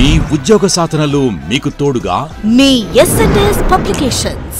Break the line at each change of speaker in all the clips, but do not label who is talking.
మీ ఉద్యోగ సాధనలు మీకు తోడుగా
మీ ఎస్ఎన్ఎస్ పబ్లికేషన్స్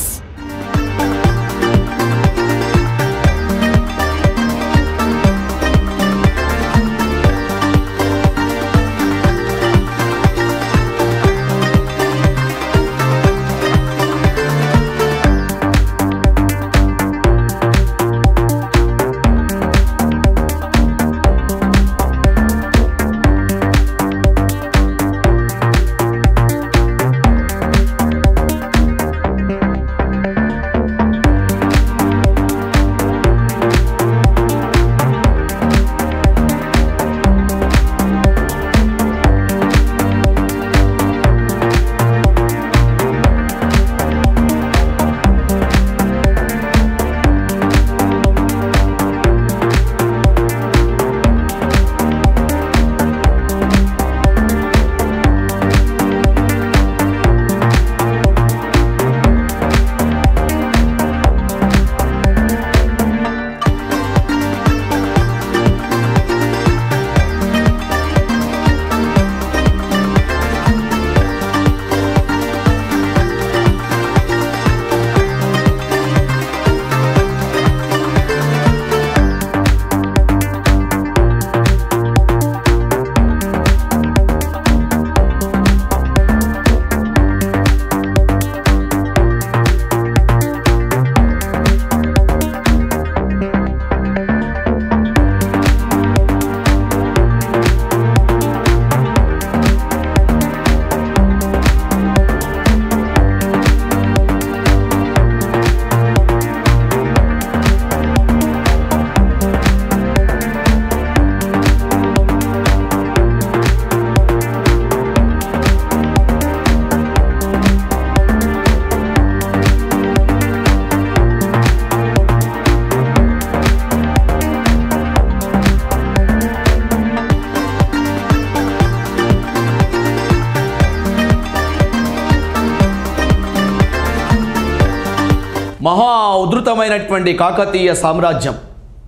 మహా ఉధృతమైనటువంటి కాకతీయ సామ్రాజ్యం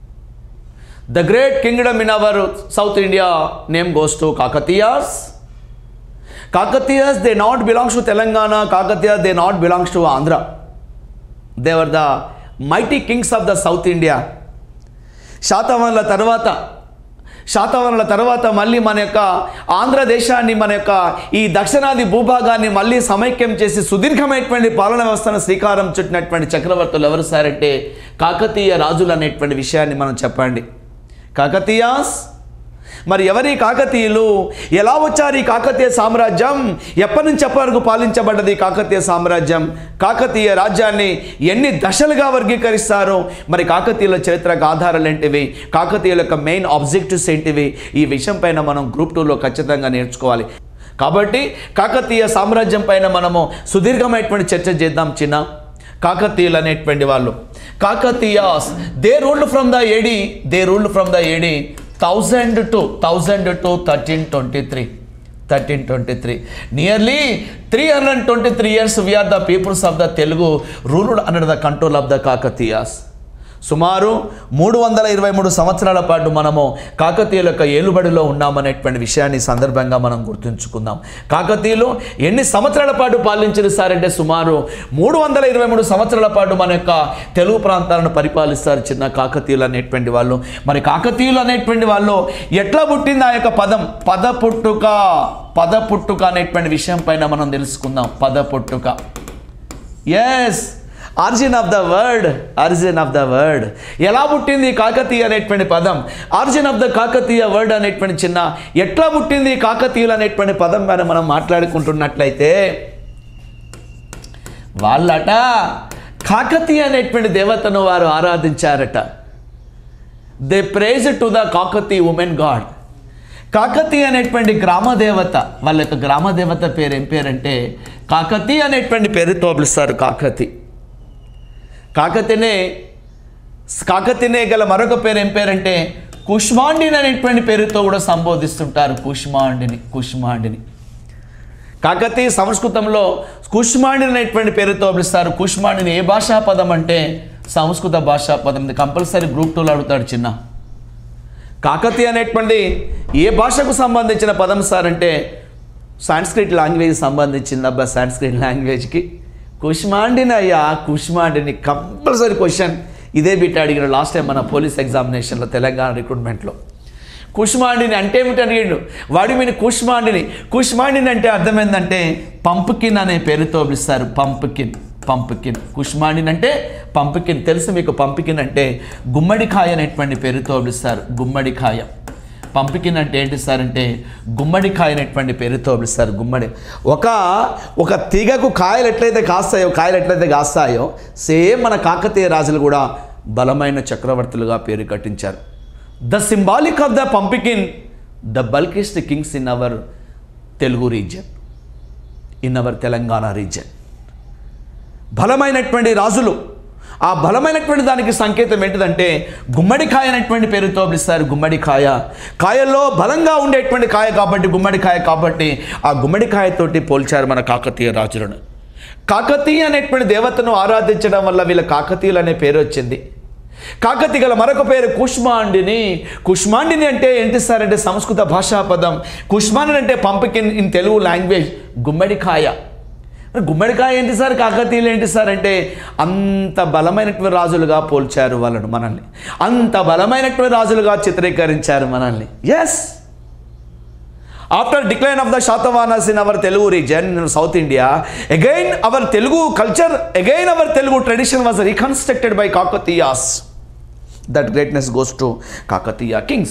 the great kingdom in our South India name goes to Kakatiyas Kakatiyas they not belongs to Telangana Kakatiyas they not belongs to Andhra they were the mighty kings of the South India శాతవాహనుల తర్వాత శాతవాహనుల తర్వాత మళ్ళీ మన యొక్క ఆంధ్రదేశాన్ని మన యొక్క ఈ దక్షిణాది భూభాగాన్ని మళ్ళీ సమైక్యం చేసి సుదీర్ఘమైనటువంటి పాలన వ్యవస్థను శ్రీకారం చుట్టినటువంటి చక్రవర్తులు ఎవరు సారంటే కాకతీయ రాజులు అనేటువంటి విషయాన్ని మనం చెప్పండి కాకతీయాస్ మరి ఎవరి కాకతీయులు ఎలా వచ్చారు ఈ కాకతీయ సామ్రాజ్యం ఎప్పటి నుంచి ఎప్పటి వరకు పాలించబడ్డది ఈ కాకతీయ సామ్రాజ్యం కాకతీయ రాజ్యాన్ని ఎన్ని దశలుగా వర్గీకరిస్తారు మరి కాకతీయుల చరిత్రకు ఆధారాలు ఏంటివి కాకతీయుల యొక్క మెయిన్ ఆబ్జెక్టివ్స్ ఏంటివి ఈ విషయం పైన మనం గ్రూప్ టూలో ఖచ్చితంగా నేర్చుకోవాలి కాబట్టి కాకతీయ సామ్రాజ్యం పైన మనము సుదీర్ఘమైనటువంటి చర్చ చేద్దాం చిన్న కాకతీయులు అనేటువంటి వాళ్ళు Kakatiyas they ruled from the AD they ruled from the AD thousand to thousand to thirteen twenty three thirteen twenty three nearly three hundred twenty three years we are the peoples of the Telugu ruled under the control of the Kakatiyas సుమారు మూడు వందల ఇరవై మూడు సంవత్సరాల పాటు మనము కాకతీయుల యొక్క ఏలుబడిలో ఉన్నామనేటువంటి విషయాన్ని ఈ సందర్భంగా మనం గుర్తుంచుకుందాం కాకతీయులు ఎన్ని సంవత్సరాల పాటు పాలించారు సార్ అంటే సుమారు మూడు వందల ఇరవై మూడు సంవత్సరాల పాటు మన యొక్క తెలుగు ప్రాంతాలను పరిపాలిస్తారు చిన్న కాకతీయులు అనేటువంటి వాళ్ళు మరి కాకతీయులు అనేటువంటి వాళ్ళు ఎట్లా పుట్టింది ఆ యొక్క పదం పద పుట్టుక పద పుట్టుక అనేటువంటి విషయం పైన మనం తెలుసుకుందాం పద పుట్టుక yes origin of the word origin of the word ఎలా పుట్టింది ఈ కాకతీయ అనేటువంటి పదం origin of the Kakatiya word అనేటువంటి చిన్న ఎట్లా పుట్టింది ఈ కాకతీయులు అనేటువంటి పదం మీద మనం మాట్లాడుకుంటున్నట్లయితే వాళ్ళట కాకతీయ అనేటువంటి దేవతను వారు ఆరాధించారట they praise to the Kakati women god Kakati అనేటువంటి గ్రామ దేవత వాళ్ళ యొక్క గ్రామ దేవత పేరు ఏం పేరంటే కాకతీ అనేటువంటి పేరుతో పిలుస్తారు కాకతి కాకతినే కాకతినే గల మరొక పేరు ఏం పేరంటే కుష్మాండిని అనేటువంటి పేరుతో కూడా సంబోధిస్తుంటారు కుష్మాండిని కుష్మాండిని కాకతీ సంస్కృతంలో కుష్మాండిని అనేటువంటి పేరుతో పిలుస్తారు కుష్మాండిని ఏ భాషా పదం అంటే సంస్కృత భాషా పదం ఇది కంపల్సరీ గ్రూప్ టూలో అడుగుతాడు చిన్న కాకతీ అనేటువంటి ఏ భాషకు సంబంధించిన పదం సార్ అంటే సాంస్క్రిట్ లాంగ్వేజ్ సంబంధించింది అబ్బా సాంస్క్రిట్ లాంగ్వేజ్కి కుష్మాండిని అయ్యా కుష్మాండిని కంపల్సరీ క్వశ్చన్ ఇదే బిట్ అడిగిన లాస్ట్ టైం మన పోలీస్ ఎగ్జామినేషన్లో తెలంగాణ రిక్రూట్మెంట్లో కుష్మాండిని అంటే ఏమిటి అడిగాడు వాడి మీద కుష్మాండిని కుష్మాండిని అంటే అర్థం ఏంటంటే పంపుకిన్ అనే పేరుతో పిలుస్తారు పంపుకిన్ పంపుకిన్ కుష్మాండిని అంటే పంపుకిన్ తెలుసు మీకు పంపుకిన్ అంటే గుమ్మడికాయ అనేటువంటి పేరుతో పిలుస్తారు గుమ్మడికాయ పంపికిన్ అంటే ఏంటి సార్ అంటే గుమ్మడికాయ అనేటువంటి పేరుతో పిలుస్తారు గుమ్మడి ఒక ఒక తీగకు కాయలు ఎట్లయితే కాస్తాయో కాయలు ఎట్లయితే కాస్తాయో సేమ్ మన కాకతీయ రాజులు కూడా బలమైన చక్రవర్తులుగా పేరు కట్టించారు the symbolic of the pumpkin the bulkiest kings in our Telugu region in our Telangana region బలమైనటువంటి రాజులు ఆ బలమైనటువంటి దానికి సంకేతం ఏంటిదంటే గుమ్మడికాయ అనేటువంటి పేరుతో పిలుస్తారు గుమ్మడికాయ కాయల్లో బలంగా ఉండేటువంటి కాయ కాబట్టి గుమ్మడికాయ కాబట్టి ఆ గుమ్మడికాయతోటి పోల్చారు మన కాకతీయ రాజులను కాకతీయ అనేటువంటి దేవతను ఆరాధించడం వల్ల వీళ్ళ కాకతీయులు అనే పేరు వచ్చింది కాకతీయ గల మరొక పేరు కుష్మాండిని కుష్మాండిని అంటే ఏంటి సార్ అంటే సంస్కృత భాషా పదం కుష్మాండిని అంటే పంపికిన్ ఇన్ తెలుగు లాంగ్వేజ్ గుమ్మడికాయ మరి గుమ్మడికాయ ఏంటి సార్ కాకతీయులు ఏంటి సార్ అంటే అంత బలమైనటువంటి రాజులుగా పోల్చారు వాళ్ళను మనల్ని అంత బలమైనటువంటి రాజులుగా చిత్రీకరించారు మనల్ని yes after decline of the Satavahanas in our Telugu region in South India again our Telugu culture again our Telugu tradition was reconstructed by Kakatiyas that greatness goes to Kakatiya kings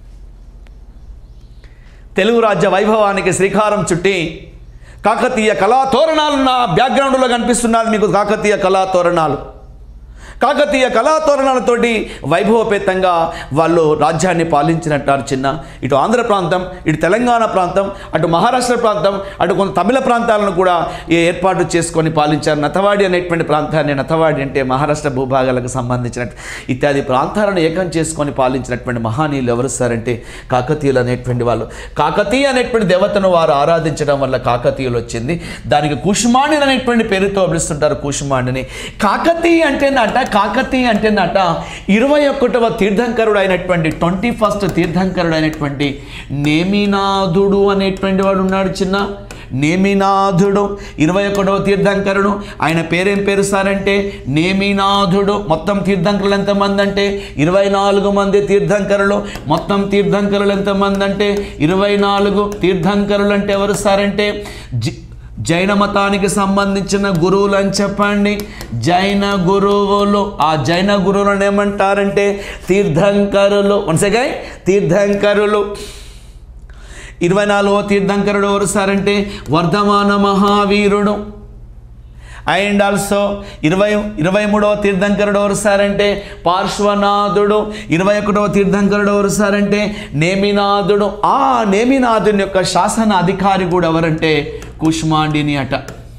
Telugu రాజ్య వైభవానికి శ్రీకారం చుట్టి కాకతీయ కళా తోరణాలు నా బ్యాక్గ్రౌండ్లో కనిపిస్తున్నది మీకు కాకతీయ కళా తోరణాలు కాకతీయ కళాతోరణాలతోటి వైభవపేతంగా వాళ్ళు రాజ్యాన్ని పాలించినట్టారు చిన్న ఇటు ఆంధ్ర ప్రాంతం ఇటు తెలంగాణ ప్రాంతం అటు మహారాష్ట్ర ప్రాంతం అటు కొంత తమిళ ప్రాంతాలను కూడా ఈ ఏర్పాటు చేసుకొని పాలించారు నతవాడి అనేటువంటి ప్రాంతాన్ని నతవాడి అంటే మహారాష్ట్ర భూభాగాలకు సంబంధించిన ఇత్యాది ప్రాంతాలను ఏకం చేసుకొని పాలించినటువంటి మహానీయులు ఎవరు సార్ అంటే కాకతీయులు అనేటువంటి వాళ్ళు కాకతీయ అనేటువంటి దేవతను వారు ఆరాధించడం వల్ల కాకతీయులు వచ్చింది దానికి కుష్మాండి అనేటువంటి పేరుతో పిలుస్తుంటారు కుష్మాండిని కాకతీయ అంటేనట కాకతీయ అంటేనట ఇరవై ఒకటవ తీర్థంకరుడు అయినటువంటి ట్వంటీ ఫస్ట్ తీర్థంకరుడు అయినటువంటి నేమినాథుడు అనేటువంటి వాడు ఉన్నాడు చిన్న నేమినాథుడు ఇరవై ఒకటవ తీర్థంకరుడు ఆయన పేరేం పేరు సార్ అంటే నేమినాథుడు మొత్తం తీర్థంకరులు ఎంతమంది అంటే ఇరవై నాలుగు మంది తీర్థంకరులు మొత్తం తీర్థంకరులు ఎంతమంది అంటే ఇరవై నాలుగు తీర్థంకరులు అంటే ఎవరు సార్ అంటే జి- జైన మతానికి సంబంధించిన గురువులు అని చెప్పండి జైన గురువులు ఆ జైన గురువులను ఏమంటారంటే తీర్థంకరులు వన్స్ అగైన్ తీర్థంకరులు ఇరవై నాలుగో తీర్థంకరుడు ఎవరు సార్ అంటే వర్ధమాన మహావీరుడు అండ్ ఆల్సో ఇరవై ఇరవై మూడవ తీర్థంకరుడు ఎవరు సార్ అంటే పార్శ్వనాథుడు ఇరవై ఒకటవ తీర్థంకరుడు ఎవరు సార్ అంటే నేమినాథుడు ఆ నేమినాథుని యొక్క శాసన అధికారి కూడా ఎవరంటే కుష్మాండిని అట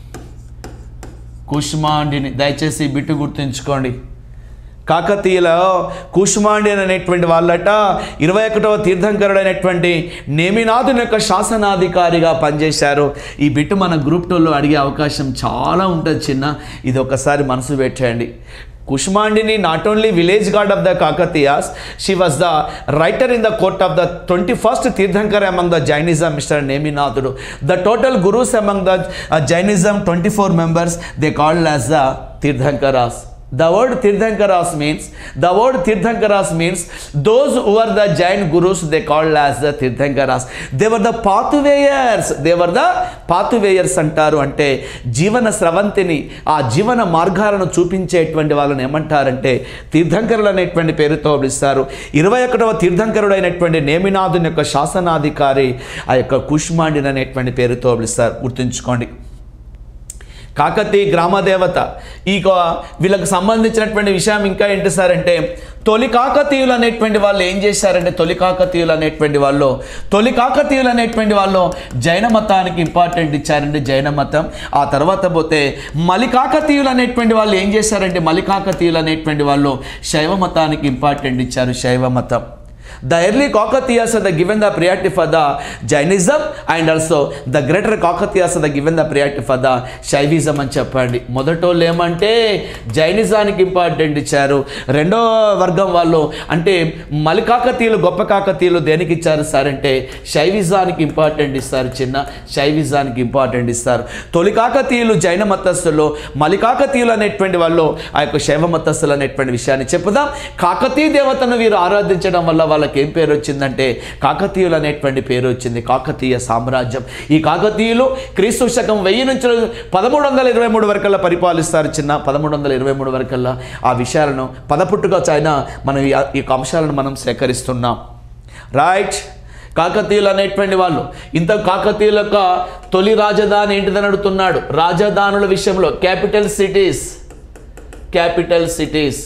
కుష్మాండిని దయచేసి ఈ బిట్టు గుర్తుంచుకోండి కాకతీయుల కుష్మాండి అనేటువంటి వాళ్ళట ఇరవై ఒకటవ తీర్థంకరుడు అయినటువంటి నేమినాథుని యొక్క శాసనాధికారిగా పనిచేశారు ఈ బిట్టు మన గ్రూప్ టూలో అడిగే అవకాశం చాలా ఉంటుంది చిన్న ఇది ఒకసారి మనసు పెట్టండి Kushmandini not only village god of the Kakatiyas she was the writer in the court of the twenty first Tirthankar among the Jainism mister నేమినాథుడు the total gurus among the Jainism twenty four members they called as the Tirthankaras The word Tirthankaras means, the word Tirthankaras means those who were the Jain gurus they called as the Tirthankaras. They were the pathwayers. They were the pathwayers అంటారు అంటే జీవన స్రవంతిని ఆ జీవన మార్గాలను చూపించేటువంటి వాళ్ళని ఏమంటారంటే తీర్థంకరులు అనేటువంటి పేరుతో పిలుస్తారు ఇరవై ఒకటవ తీర్థంకరుడు అయినటువంటి నేమినాథుని యొక్క శాసనాధికారి ఆ యొక్క కుష్మాండిని అనేటువంటి పేరుతో పిలుస్తారు గుర్తుంచుకోండి కాకతీ గ్రామదేవత ఈ క- వీళ్ళకి సంబంధించినటువంటి విషయం ఇంకా ఏంటి సార్ అంటే తొలి కాకతీయులు అనేటువంటి వాళ్ళు ఏం చేశారంటే తొలి కాకతీయులు అనేటువంటి వాళ్ళు తొలి కాకతీయులు అనేటువంటి వాళ్ళు జైన మతానికి ఇంపార్టెంట్ ఇచ్చారండి జైన మతం ఆ తర్వాత పోతే మలికాకతీయులు అనేటువంటి వాళ్ళు ఏం చేశారంటే మలికాకతీయులు అనేటువంటి వాళ్ళు శైవ మతానికి ఇంపార్టెంట్ ఇచ్చారు శైవ మతం The early Kakatiyas are the given the priority for the Jainism and also the greater Kakatiyas are the given the priority for the Shaivism అని చెప్పండి మొదటోళ్ళు ఏమంటే జైనిజానికి ఇంపార్టెంట్ ఇచ్చారు రెండో వర్గం వాళ్ళు అంటే మలి కాకతీయులు గొప్ప కాకతీయులు దేనికి ఇచ్చారు సార్ అంటే శైవిజానికి ఇంపార్టెంట్ ఇస్తారు చిన్న శైవిజానికి ఇంపార్టెంట్ ఇస్తారు తొలి కాకతీయులు జైన మతస్థులు మలి కాకతీయులు అనేటువంటి వాళ్ళు ఆ యొక్క శైవ మతస్థులు అనేటువంటి విషయాన్ని చెప్పుదాం కాకతీయ దేవతను వీరు ఆరాధించడం వల్ల వాళ్ళకి ఏం పేరు వచ్చిందంటే కాకతీయులు అనేటువంటి పేరు వచ్చింది కాకతీయ సామ్రాజ్యం ఈ కాకతీయులు క్రీస్తు శకం వెయ్యి నుంచి పదమూడు వందల ఇరవై మూడు వరకల్లా పరిపాలిస్తారు చిన్న పదమూడు వందల ఇరవై మూడు వరకల్లా ఆ విషయాలను పదపుట్టుగా చైనా మనం ఈ ఈ యొక్క అంశాలను మనం సేకరిస్తున్నాం రైట్ కాకతీయులు అనేటువంటి వాళ్ళు ఇంత కాకతీయుల యొక్క తొలి రాజధాని ఏంటిదని అడుగుతున్నాడు రాజధానుల విషయంలో క్యాపిటల్ సిటీస్ క్యాపిటల్ సిటీస్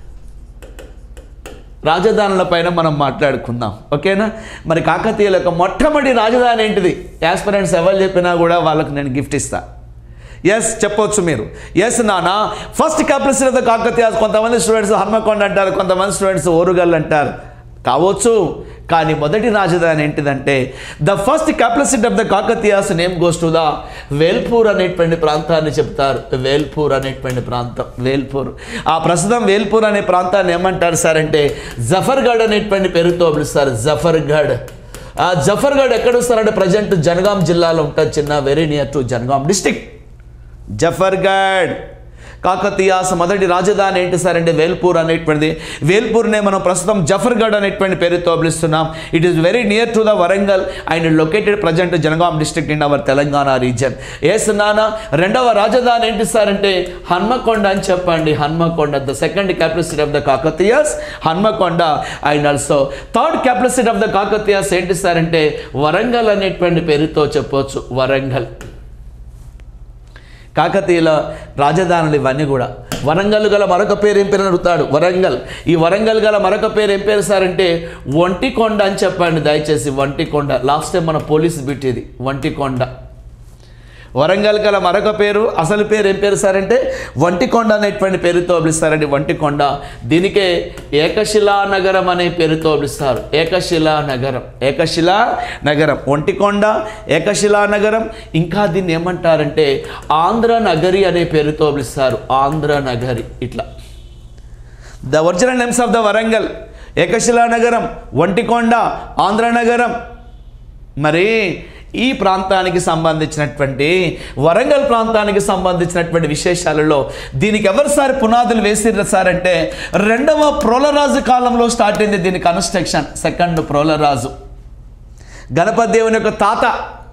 రాజధానుల పైన మనం మాట్లాడుకుందాం ఓకేనా మరి కాకతీయుల యొక్క మొట్టమొదటి రాజధాని ఏంటిది యాస్పిరెంట్స్ ఎవరు చెప్పినా కూడా వాళ్ళకు నేను గిఫ్ట్ ఇస్తా ఎస్ చెప్పొచ్చు మీరు ఎస్ నానా first capital of the Kakatiyas కొంతమంది స్టూడెంట్స్ హన్మకొండ అంటారు కొంతమంది స్టూడెంట్స్ ఓరుగల్ అంటారు కావచ్చు కానీ మొదటి రాజధాని ఏంటిదంటే the first capital of the Kakatiyas name goes to the Velpur అనేటువంటి ప్రాంతాన్ని చెప్తారు వేల్పూర్ అనేటువంటి ప్రాంతం వేల్పూర్ ఆ ప్రస్తుతం వేల్పూర్ అనే ప్రాంతాన్ని ఏమంటారు సార్ అంటే జఫర్గఢ్ అనేటువంటి పేరుతో పిలుస్తారు జఫర్గఢ్ ఆ జఫర్గఢ్ ఎక్కడ వస్తారంటే ప్రజెంట్ జనగాం జిల్లాలో ఉంటుంది చిన్న very near to Jangaon district Zafargarh Kakatiyas మొదటి రాజధాని ఏంటి సార్ అంటే వేల్పూర్ అనేటువంటిది వేల్పూర్నే మనం ప్రస్తుతం జఫర్గఢ్ అనేటువంటి పేరుతో పిలుస్తున్నాం it is very near to the Warangal and located present Jangaon district in our Telangana region yes నాన్న రెండవ రాజధాని ఏంటి సార్ అంటే హన్మకొండ అని చెప్పండి Hanmakonda the second capital city of the Kakatiyas Hanmakonda and also third capital city of the Kakatiyas ఏంటి సార్ అంటే వరంగల్ అనేటువంటి పేరుతో చెప్పొచ్చు వరంగల్ కాకతీయుల రాజధానులు ఇవన్నీ కూడా వరంగల్ గల మరొక పేరు ఏం పేరు అడుగుతాడు వరంగల్ ఈ వరంగల్ గల మరొక పేరు ఏం పేరు సార్ అంటే ఒంటికొండ అని చెప్పండి దయచేసి ఒంటికొండ లాస్ట్ టైం మన పోలీస్ బిట్ ఇది ఒంటికొండ వరంగల్ గల మరొక పేరు అసలు పేరు ఏం పేరు సార్ అంటే వంటికొండ అనేటువంటి పేరుతో పిలుస్తారండి వంటికొండ దీనికే ఏకశిలా నగరం అనే పేరుతో పిలుస్తారు ఏకశిలా నగరం ఏకశిలా నగరం ఒంటికొండ ఏకశిలా నగరం ఇంకా దీన్ని ఏమంటారంటే ఆంధ్ర నగరి అనే పేరుతో పిలుస్తారు ఆంధ్ర నగరి ఇట్లా the original names of the Warangal Ekashila Nagaram Ontikonda Andhra నగరం మరి ఈ ప్రాంతానికి సంబంధించినటువంటి వరంగల్ ప్రాంతానికి సంబంధించినటువంటి విశేషాలలో దీనికి ఎవరు సార్ పునాదులు వేసిర్రు సార్ అంటే రెండవ ప్రోలరాజు కాలంలో స్టార్ట్ అయింది దీని కన్స్ట్రక్షన్ సెకండ్ ప్రోలరాజు గణపతి దేవుని యొక్క తాత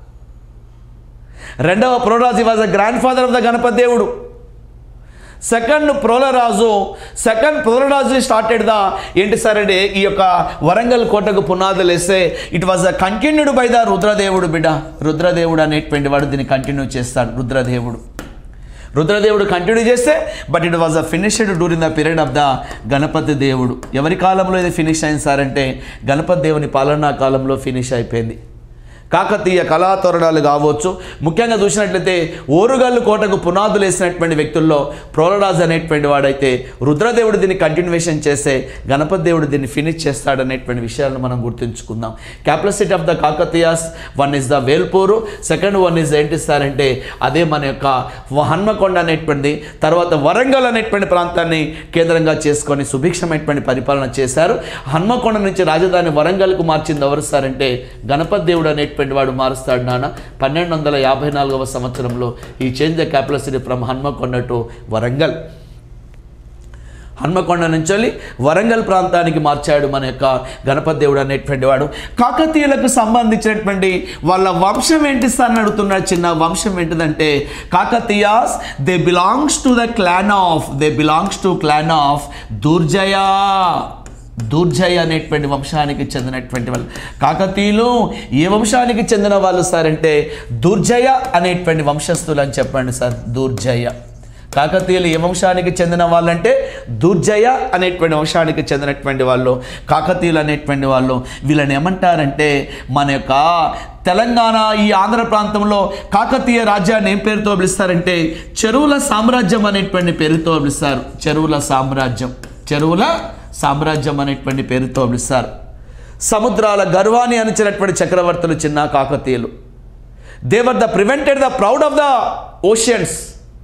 రెండవ Prolaraju was the grand father of the Ganapati Devudu second Prolaraju second Prolaraju started the ఏంటి సార్ అంటే ఈ యొక్క వరంగల్ కోటకు పునాదులు వేస్తే it was a continued by the Rudradevudu బిడ్డ రుద్రదేవుడు అనేటువంటి వాడు దీన్ని కంటిన్యూ చేస్తాడు రుద్రదేవుడు రుద్రదేవుడు కంటిన్యూ చేస్తే but it was a finished during the period of the Ganapati Devudu ఎవరి కాలంలో ఇది ఫినిష్ అయింది సార్ అంటే గణపతి దేవుని పాలనా కాలంలో ఫినిష్ అయిపోయింది కాకతీయ కళాతోరణాలు కావచ్చు ముఖ్యంగా చూసినట్లయితే ఓరుగల్లు కోటకు పునాదులు వేసినటువంటి వ్యక్తుల్లో ప్రోలరాజు అనేటువంటి వాడైతే రుద్రదేవుడు దీన్ని కంటిన్యూషన్ చేస్తే గణపతి దేవుడు దీన్ని ఫినిష్ చేస్తాడనేటువంటి విషయాలను మనం గుర్తుంచుకుందాం capacity of the Kakatiyas one is the Velpuru second one is ఏంటి సార్ అంటే అదే మన యొక్క హన్మకొండ అనేటువంటిది తర్వాత వరంగల్ అనేటువంటి ప్రాంతాన్ని కేంద్రంగా చేసుకొని సుభిక్షమైనటువంటి పరిపాలన చేశారు హన్మకొండ నుంచి రాజధాని వరంగల్కు మార్చింది ఎవరు సార్ అంటే గణపతి దేవుడు అనేటువంటి వాడు మారుస్తాడు నాన్న పన్నెండు వందల యాభై నాలుగవ సంవత్సరంలో ఈ change the capital city from Hanmakonda to Warangal Hanmakonda నుంచి వెళ్ళి వరంగల్ ప్రాంతానికి మార్చాడు మన యొక్క గణపతి దేవుడు అనేటువంటి వాడు కాకతీయులకు సంబంధించినటువంటి వాళ్ళ వంశం ఏంటి సార్ అని అడుగుతున్నాడు చిన్న వంశం ఏంటిదంటే Kakatiyas they belongs to the clan of they belongs to clan of Durjaya Durjaya అనేటువంటి వంశానికి చెందినటువంటి వాళ్ళు కాకతీయులు ఏ వంశానికి చెందిన వాళ్ళు సార్ అంటే దుర్జయ అనేటువంటి వంశస్థులు అని చెప్పండి సార్ దుర్జయ కాకతీయులు ఏ వంశానికి చెందిన వాళ్ళంటే దుర్జయ అనేటువంటి వంశానికి చెందినటువంటి వాళ్ళు కాకతీయులు అనేటువంటి వాళ్ళు వీళ్ళని ఏమంటారంటే మన యొక్క తెలంగాణ ఈ ఆంధ్ర ప్రాంతంలో కాకతీయ రాజ్యాన్ని ఏం పేరుతో పిలుస్తారంటే చెరువుల సామ్రాజ్యం అనేటువంటి పేరుతో పిలుస్తారు చెరువుల సామ్రాజ్యం చెరువుల సామ్రాజ్యం అనేటువంటి పేరుతో పిలుస్తారు సముద్రాల గర్వాన్ని అణిచినటువంటి చక్రవర్తులు చిన్న కాకతీయులు they were the prevented the proud of the oceans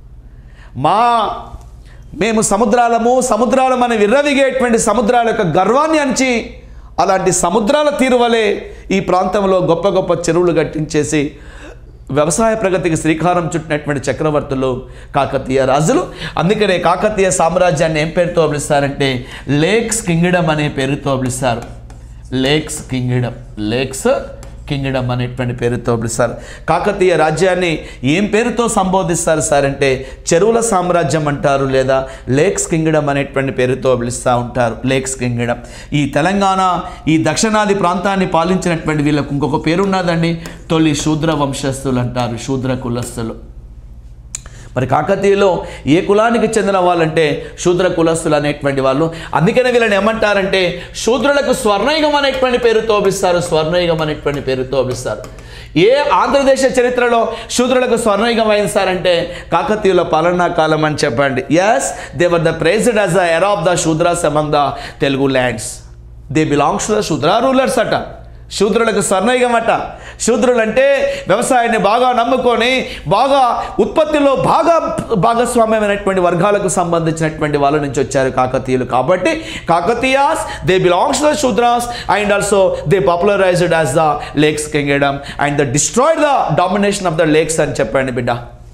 మా మేము సముద్రాలము సముద్రాలం అని విర్రవిగేటువంటి సముద్రాల యొక్క గర్వాన్ని అంచి అలాంటి సముద్రాల తీరు వలె ఈ ప్రాంతంలో గొప్ప గొప్ప చెరువులు కట్టించేసి వ్యవసాయ ప్రగతికి శ్రీకారం చుట్టినటువంటి చక్రవర్తులు కాకతీయ రాజులు అందుకనే కాకతీయ సామ్రాజ్యాన్ని ఏం పేరుతో పిలుస్తారంటే లేక్స్ కింగ్డమ్ అనే పేరుతో పిలుస్తారు లేక్స్ కింగ్డమ్ లేక్స్ కింగ్డమ్ అనేటువంటి పేరుతో పిలుస్తారు కాకతీయ రాజ్యాన్ని ఏం పేరుతో సంబోధిస్తారు సార్ అంటే చెరువుల సామ్రాజ్యం అంటారు లేదా లేక్స్ కింగ్డమ్ అనేటువంటి పేరుతో పిలుస్తూ ఉంటారు లేక్స్ కింగ్డమ్ ఈ తెలంగాణ ఈ దక్షిణాది ప్రాంతాన్ని పాలించినటువంటి వీళ్ళకు ఇంకొక పేరు ఉన్నదండి తొలి శూద్ర వంశస్థులు అంటారు శూద్ర కులస్థులు మరి కాకతీయులో ఏ కులానికి చెందిన వాళ్ళంటే శూద్ర కులస్తులు అనేటువంటి వాళ్ళు అందుకనే వీళ్ళని ఏమంటారంటే శూద్రులకు స్వర్ణయుగం అనేటువంటి పేరుతో పిలుస్తారు స్వర్ణయుగం అనేటువంటి పేరుతో పిలుస్తారు ఏ ఆంధ్రదేశ చరిత్రలో శూద్రులకు స్వర్ణయుగం అయింది సార్ అంటే కాకతీయుల పాలనా కాలం అని చెప్పండి yes they were the prized as the era of the Shudras among the Telugu lands they belongs to the Shudra rulers అట శూద్రులకు స్వర్ణయుగం అట శూద్రులు అంటే వ్యవసాయాన్ని బాగా నమ్ముకొని బాగా ఉత్పత్తిలో బాగా భాగస్వామ్యమైనటువంటి వర్గాలకు సంబంధించినటువంటి వాళ్ళ నుంచి వచ్చారు కాకతీయులు కాబట్టి Kakatiyas they belongs the Shudras and also they popularized as the lakes kingdom and the destroyed the domination of the lakes అని చెప్పండి బిడ్డ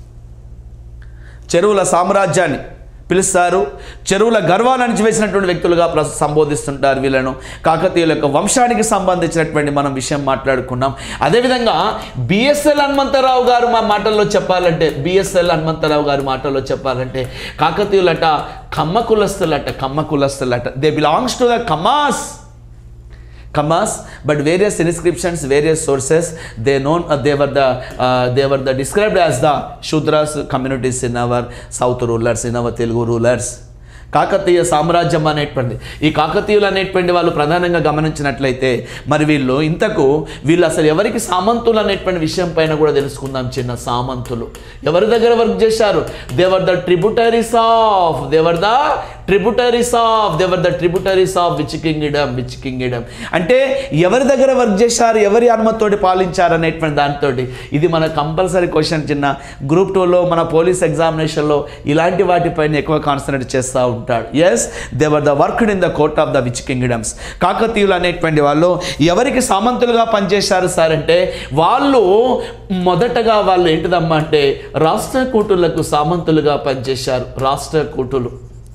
చెరువుల సామ్రాజ్యాన్ని పిలుస్తారు చెరువుల గర్వాన్ని అణిచివేసినటువంటి వ్యక్తులుగా ప్ర సంబోధిస్తుంటారు వీళ్ళను కాకతీయుల యొక్క వంశానికి సంబంధించినటువంటి మనం విషయం మాట్లాడుకున్నాం అదేవిధంగా బిఎస్ఎల్ హనుమంతరావు గారు మా మాటల్లో చెప్పాలంటే బిఎస్ఎల్ హనుమంతరావు గారి మాటల్లో చెప్పాలంటే కాకతీయులట కమ్మ కులస్తులట కమ్మ కులస్తులట they belongs to the Kammas Kamas, but various inscriptions, various sources, they known uh, they were the uh, they were the described as the Shudras communities in our South rulers, in our Telugu rulers. Kakatiya సామ్రాజ్యం అనేటువంటి ఈ కాకతీయులు అనేటువంటి వాళ్ళు ప్రధానంగా గమనించినట్లయితే మరి వీళ్ళు ఇంతకు వీళ్ళు అసలు ఎవరికి సామంతులు అనేటువంటి విషయం పైన కూడా తెలుసుకుందాం చిన్న సామంతులు ఎవరి దగ్గర వర్క్ చేశారు they were the tributaries of they were the tributaries of they were the tributaries of which kingdom which kingdom అంటే ఎవరి దగ్గర వర్క్ చేశారు ఎవరి అనుమతితోటి పాలించారు అనేటువంటి దాంతో ఇది మన కంపల్సరీ క్వశ్చన్ చిన్న గ్రూప్ టూలో మన పోలీస్ ఎగ్జామినేషన్లో ఇలాంటి వాటిపైన ఎక్కువ కాన్సన్ట్రేట్ చేస్తూ ఉంటాడు as they were the worked in the court of the which kingdoms కాకతీయులు అనేటువంటి వాళ్ళు ఎవరికి సామంతులుగా పనిచేశారు సార్ అంటే వాళ్ళు మొదటగా వాళ్ళు ఏంటిదమ్మా అంటే రాష్ట్రకూటులకు సామంతులుగా పనిచేశారు రాష్ట్రకూటులు